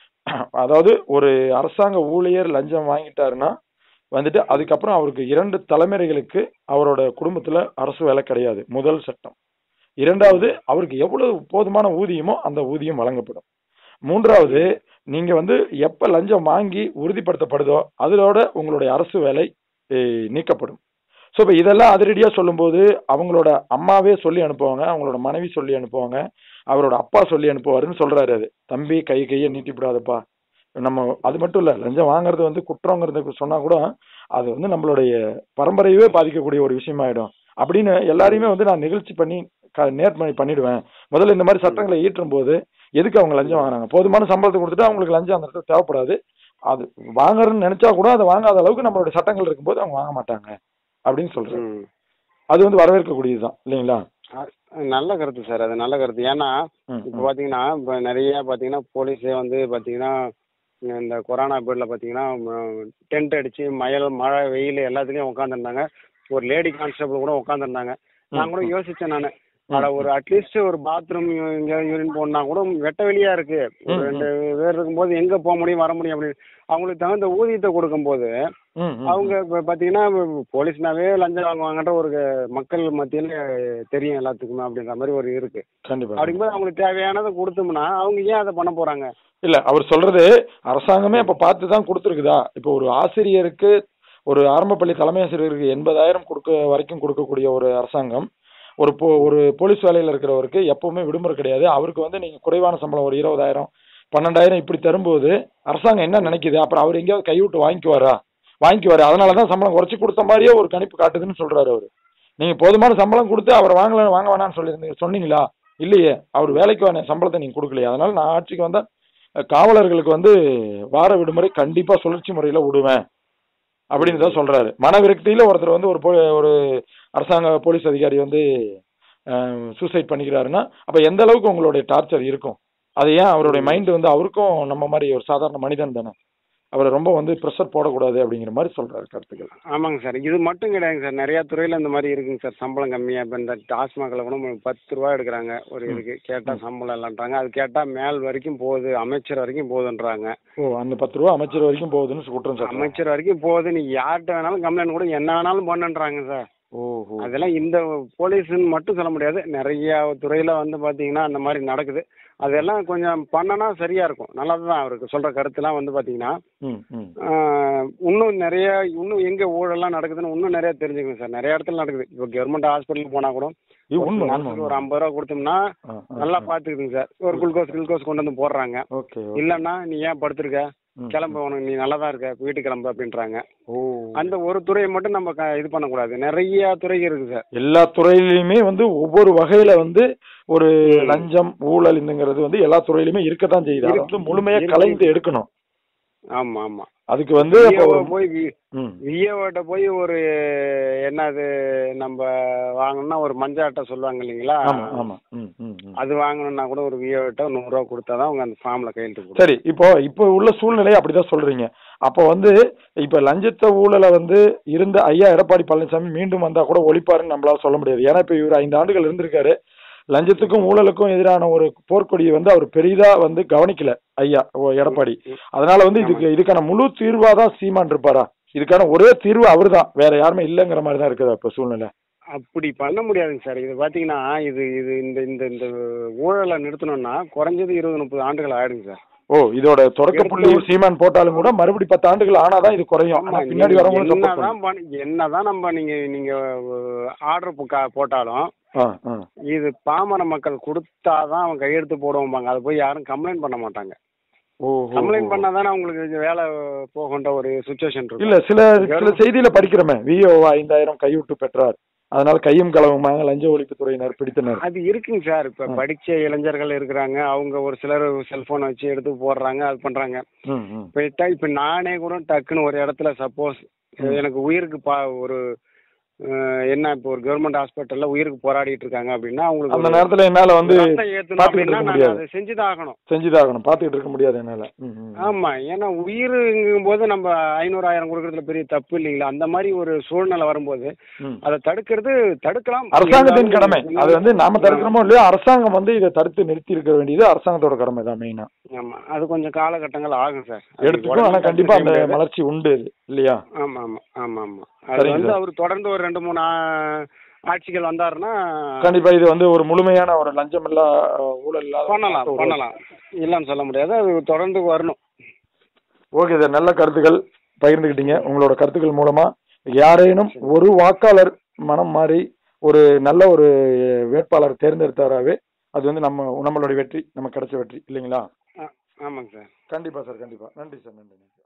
அதாவது ஒரு அரசாங்க ஊழியர் லஞ்சம் வாங்கிட்டாருன்னா வந்துட்டு அதுக்கப்புறம் அவருக்கு இரண்டு தலைமுறைகளுக்கு அவரோட குடும்பத்துல அரசு வேலை கிடையாது முதல் சட்டம் இரண்டாவது அவருக்கு எவ்வளவு போதுமான ஊதியமோ அந்த ஊதியம் வழங்கப்படும் மூன்றாவது நீங்க வந்து எப்ப லஞ்சம் வாங்கி உறுதிப்படுத்தப்படுதோ அதோட உங்களுடைய அரசு வேலை eh, நீக்கப்படும் ஸோ இப்போ இதெல்லாம் அதிரடியா சொல்லும்போது அவங்களோட அம்மாவே சொல்லி அனுப்புவாங்க அவங்களோட மனைவி சொல்லி அனுப்புவாங்க அவரோட அப்பா சொல்லி அனுப்புவாருன்னு சொல்றாரு அது தம்பி கை கையை நீட்டிவிடாதப்பா நம்ம அது மட்டும் இல்ல லஞ்சம் வாங்குறது வந்து குற்றங்கிறது சொன்னா கூட அது வந்து நம்மளுடைய பரம்பரையவே பாதிக்கக்கூடிய ஒரு விஷயமாயிடும் அப்படின்னு எல்லாரையுமே வந்து நான் நிகழ்ச்சி பண்ணி க- நேர்மறை பண்ணிடுவேன் முதல்ல இந்த மாதிரி சட்டங்களை ஈற்றும் போது எதுக்கு அவங்க லஞ்சம் வாங்குறாங்க போதுமான சம்பளத்தை கொடுத்துட்டு அவங்களுக்கு லஞ்சம் அந்த இடத்துல தேவைப்படாது அது வாங்குறேன்னு நினைச்சா கூட அதை வாங்காத அளவுக்கு நம்மளுடைய சட்டங்கள் இருக்கும்போது அவங்க வாங்க மாட்டாங்க அப்படின்னு சொல்றேன் ம். அது வந்து வரவேற்கக்கூடியதுதான் இல்லைங்களா அ- நல்ல கருத்து சார் அது நல்ல கருத்து ஏன்னா ம், இப்போ ம். பார்த்தீங்கன்னா இப்போ நிறைய பார்த்தீங்கன்னா போலீஸே வந்து பார்த்தீங்கன்னா இந்த கொரோனா பீரியடில் பார்த்தீங்கன்னா டென்ட் அடிச்சு மயல் மழை வெயில் எல்லாத்துலேயும் உட்காந்துருந்தாங்க ஒரு லேடி கான்ஸ்டபிள் கூட உட்காந்துருந்தாங்க நான் கூட ம். யோசிச்சேன் நான் அட ஒரு அட்லீஸ்ட் ஒரு பாத்ரூம் இங்க யூரின் போனா கூட வெட்ட வெளியா இருக்கு ஒரு ம், ரெண்டு பேர் இருக்கும்போது எங்க போக முடியும் வர முடியும் அப்படின்னு அவங்களுக்கு தகுந்த ஊதியத்தை கொடுக்கும்போது ம், ம், அவங்க இப்ப பாத்தீங்கன்னா போலீஸ்னாவே லஞ்சம் வாங்குவாங்கன்ற ஒரு மக்கள் மத்தியில தெரியும் எல்லாத்துக்குமே அப்படின்ற மாதிரி ஒரு இருக்கு கண்டிப்பா அப்படிங்கும்போது அவங்களுக்கு தேவையானதை கொடுத்தோம்னா அவங்க ஏன் அதை பண்ண போறாங்க இல்ல அவர் சொல்றது அரசாங்கமே இப்ப பார்த்து தான் கொடுத்துருக்குதா இப்போ ஒரு ஆசிரியருக்கு ஒரு ஆரம்ப பள்ளி தலைமை ஆசிரியருக்கு எண்பதாயிரம் கொடுக்க வரைக்கும் கொடுக்கக்கூடிய ஒரு அரசாங்கம் ஒரு போ ஒரு போலீஸ் வேலையில இருக்கிறவருக்கு எப்பவுமே விடுமுறை கிடையாது அவருக்கு வந்து நீங்க குறைவான சம்பளம் ஒரு இருபதாயிரம் பன்னெண்டாயிரம் இப்படி தரும்போது அரசாங்கம் என்ன நினைக்குது அப்புறம் அவர் எங்கேயாவது கைவிட்டு வாங்கிக்குவாரா வாங்கிக்குவாரு அதனால தான் சம்பளம் குறைச்சி கொடுத்த மாதிரியே ஒரு கணிப்பு காட்டுதுன்னு சொல்றாரு அவரு நீங்க போதுமான சம்பளம் கொடுத்து அவர் வாங்கல வாங்க வேணாம்னு சொல்லியிருந்தீங்க சொன்னீங்களா இல்லையே அவர் வேலைக்கு வேணாம் சம்பளத்தை நீங்க கொடுக்கலையே அதனால நான் ஆட்சிக்கு வந்தா அஹ், காவலர்களுக்கு வந்து வார விடுமுறை கண்டிப்பா சுழற்சி முறையில விடுவேன் அப்படின்னு தான் சொல்றாரு மன விரக்தியில ஒருத்தர் வந்து ஒரு போ- ஒரு அரசாங்க போலீஸ் அதிகாரி வந்து சூசைட் பண்ணிக்கிறாருன்னா அப்ப எந்த அளவுக்கு உங்களுடைய டார்ச்சர் இருக்கும் அது ஏன் அவருடைய மைண்ட் வந்து அவருக்கும் நம்ம மாதிரி ஒரு சாதாரண மனிதன் தானே அவரை ரொம்ப வந்து ப்ரெஷர் போடக்கூடாது அப்படிங்கிற மாதிரி சொல்றாரு கருத்துக்கள் ஆமாங்க சார் இது மட்டும் கிடையாதுங்க சார் நிறைய துறையில இந்த மாதிரி இருக்குங்க சார் சம்பளம் கம்மியா இப்போ இந்த டாஸ்மாகில் கூட மு- பத்து ரூபா எடுக்கிறாங்க ஒரு இதுக்கு கேட்டா சம்பளம் இல்லைன்றாங்க அது கேட்டா மேல் வரைக்கும் போகுது அமைச்சர் வரைக்கும் போகுதுன்றாங்க ஓ அந்த பத்து ரூபா அமைச்சர் வரைக்கும் போகுதுன்னு குற்றம் சார் அமைச்சர் வரைக்கும் போகுது நீ யார்கிட்ட வேணாலும் கம்ப்ளைண்ட் கூட என்ன வேணாலும் பண்ணுன்றாங்க சார் ஓஹோ அதெல்லாம் இந்த போலீஸ்ன்னு மட்டும் சொல்ல முடியாது நிறைய துறையில வந்து பாத்தீங்கன்னா அந்த மாதிரி நடக்குது அதெல்லாம் கொஞ்சம் பண்ணனா சரியா இருக்கும் நல்லது தான் அவருக்கு சொல்ற கருத்துலாம் வந்து பாத்தீங்கன்னா ம் ம் ஆஹ் இன்னும் நிறைய இன்னும் எங்க ஊழல்லாம் நடக்குதுன்னு இன்னும் நிறைய தெரிஞ்சுக்கணும் சார் நிறைய இடத்துல நடக்குது இப்போ கவர்மெண்ட் ஹாஸ்பிட்டல் போனா கூட இது ஒரு உண்மை நர்ஸுக்கு உண்மை ஒரு ஐம்பது ரூபா கொடுத்தோம்னா ஆ, ஆ, நல்லா ஆ. பாத்துக்குதுங்க சார் ஒரு குளுக்கோஸ் குளுக்கோஸ் கொண்டு வந்து போடுறாங்க ஓகே இல்லைன்னா நீ ஏன் படுத்திருக்க ம், கிளம்பு உனக்கு நீ நல்லா தான் இருக்க வீட்டுக்கு கிளம்பு அப்படின்றாங்க ஓ அந்த ஒரு துறையை மட்டும் நம்ம க- இது பண்ணக்கூடாது நிறைய துறைகள் இருக்கு சார் எல்லா துறையிலுமே வந்து ஒவ்வொரு வகையில வந்து ஒரு லஞ்சம் ஊழல் இதுங்கிறது வந்து எல்லா துறையிலுமே இருக்கத்தான் செய்யுது அதை வந்து முழுமையா இருக்கு. கலைந்து எடுக்கணும் ஆமா ஆமா அதுக்கு வந்து அப்போ விஏஓ ஒரு- போய் ம், விஏஓட்ட போய் ஒரு என்னது நம்ம வாங்கணும்னா ஒரு மஞ்சள் அட்டை சொல்லுவாங்க இல்லைங்களா ஆமா ஆமா ம், ம், ம். அது வாங்கணும்னா கூட ஒரு விஏஓட்ட நூறுரூவா கொடுத்தா தான் அவங்க அந்த ஃபார்ம்ல கையெழுத்து போடுவாங்க சரி இப்போ இப்போ உள்ள சூழ்நிலையை அப்படிதான் சொல்றீங்க அப்போ வந்து இப்ப லஞ்சத்த ஊழலை வந்து இருந்த ஐயா எடப்பாடி பழனிசாமி மீண்டும் வந்தா கூட ஒழிப்பாருன்னு நம்மளால சொல்ல முடியாது ஏன்னா இப்ப இவர் ஐந்து ஆண்டுகள் இருந்திருக்காரு லஞ்சத்துக்கும் ஊழலுக்கும் எதிரான ஒரு போர்க்கொடியை வந்து அவர் பெரிதா வந்து கவனிக்கல ஐயா ஓ, எடப்பாடி அதனால வந்து இதுக்கு இதுக்கான முழு தீர்வா தான் சீமான் இருப்பாரா இதுக்கான ஒரே தீர்வு அவர்தான் வேற யாருமே இல்லைங்கிற மாதிரி தான் இருக்குதா இப்ப சூழ்நிலை அப்படி பண்ண முடியாதுங்க சார் இது பாத்தீங்கன்னா இது இது இந்த இந்த இந்த ஊழலை நிறுத்தணும்னா குறைஞ்சது இருபது முப்பது ஆண்டுகள் ஆயிடுங்க சார் ஓ இதோட தொடக்க புள்ளி சீமான் போட்டாலும் கூட மறுபடி பத்து ஆண்டுகள் ஆனாதான் இது குறையும் ஆனா ஆமா, பின்னாடி நீங்க வரவங்களும் support என்னதான் பண்ணி- என்னதான் நம்ம நீங்க நீங்க ஆர்டர் போட்டாலும் ஆ ஆ இது பாமர மக்கள் கொடுத்தாதான் அவன் கையெழுத்து போடுவாங்க அதை போய் யாரும் கம்ப்ளைண்ட் பண்ண மாட்டாங்க ஓ கம்ப்ளைண்ட் பண்ணாதானே அவங்களுக்கு இது வேலை போகின்ற ஒரு சுச்சுவேஷன் இருக்கு இல்ல சில சில செய்தியில படிக்கிறோமே விஓ ஐந்தாயிரம் கைவிட்டு பெற்றார் அதனால கையும் களவுமாக லஞ்ச ஒழிப்புத்துறையினர் பிடித்தனர் அது இருக்குங்க சார் இப்ப படிச்ச இளைஞர்கள் இருக்கிறாங்க அவங்க ஒரு சிலர் செல்போன் வச்சு எடுத்து போடுறாங்க அது பண்றாங்க ம், ம். இப்ப ட- இப்ப நானே கூட டக்குன்னு ஒரு இடத்துல சப்போஸ் எனக்கு உயிருக்கு பா ஒரு அஹ், என்ன இப்போ ஒரு கவர்மெண்ட் ஹாஸ்பிட்டல்ல உயிருக்கு போராடிட்டு இருக்காங்க அப்படின்னா அவங்களுக்கு அந்த ஒரு நேரத்துல என்னால வந்து ரத்தம் ஏத்தணும் பாத்துக்கிட்டு அப்படின்னா இருக்க நான் முடியாது அதை செஞ்சுதான் ஆகணும் செஞ்சுதாகணும் பாத்துக்கிட்டு இருக்க முடியாது என்னால ம், ம். ஆமா ஏன்னா உயிருங்கும் போது நம்ம ஐநூறு ஆயிரம் கொடுக்கறதுல பெரிய தப்பு இல்லைங்களா அந்த மாதிரி ஒரு சூழ்நிலை வரும்போது ம். அதை தடுக்கிறது தடுக்கலாம் அரசாங்கத்தின் கடமை இருந்தாலும் அது வந்து நாம தடுக்கிறோமோ இல்லையோ அரசாங்கம் வந்து இதை தடுத்து நிறுத்தி இருக்க வேண்டியது அரசாங்கத்தோட கடமை தான் மெயினா ஆமா அது கொஞ்சம் காலகட்டங்கள் ஆகும் சார் அது எடுத்துக்கும் உடனே ஆனா கண்டிப்பா தடுக்க அந்த முடியாது. மலர்ச்சி உண்டு இது, இல்லையா ஆமா ஆமா ஆமா ஆமா அது சரிங்க வந்து சார். அவர் தொடர்ந்து ஒரு ரெண்டு மூணு ஆ- ஆட்சிகள் வந்தாருன்னா கண்டிப்பா இது வந்து ஒரு முழுமையான ஒரு லஞ்சம் இல்லா ஊழல் இல்லாத ஒரு பண்ணலாம் நாட்டை உருவாக்கும். பண்ணலாம் இல்லைன்னு சொல்ல முடியாது அது தொடர்ந்து வரணும் ஓகே சார் நல்ல கருத்துக்கள் பகிர்ந்துக்கிட்டீங்க உங்களோட கருத்துக்கள் மூலமா யாரேனும் ஒரு வாக்காளர் மனம் மாறி ஒரு நல்ல ஒரு வேட்பாளர் தேர்ந்தெடுத்தாராவே அது வந்து நம்ம நம்மளுடைய வெற்றி நம்ம கிடைச்ச வெற்றி இல்லைங்களா ஆ- ஆமாங்க சார் கண்டிப்பா சார் கண்டிப்பா நன்றி சார் நன்றி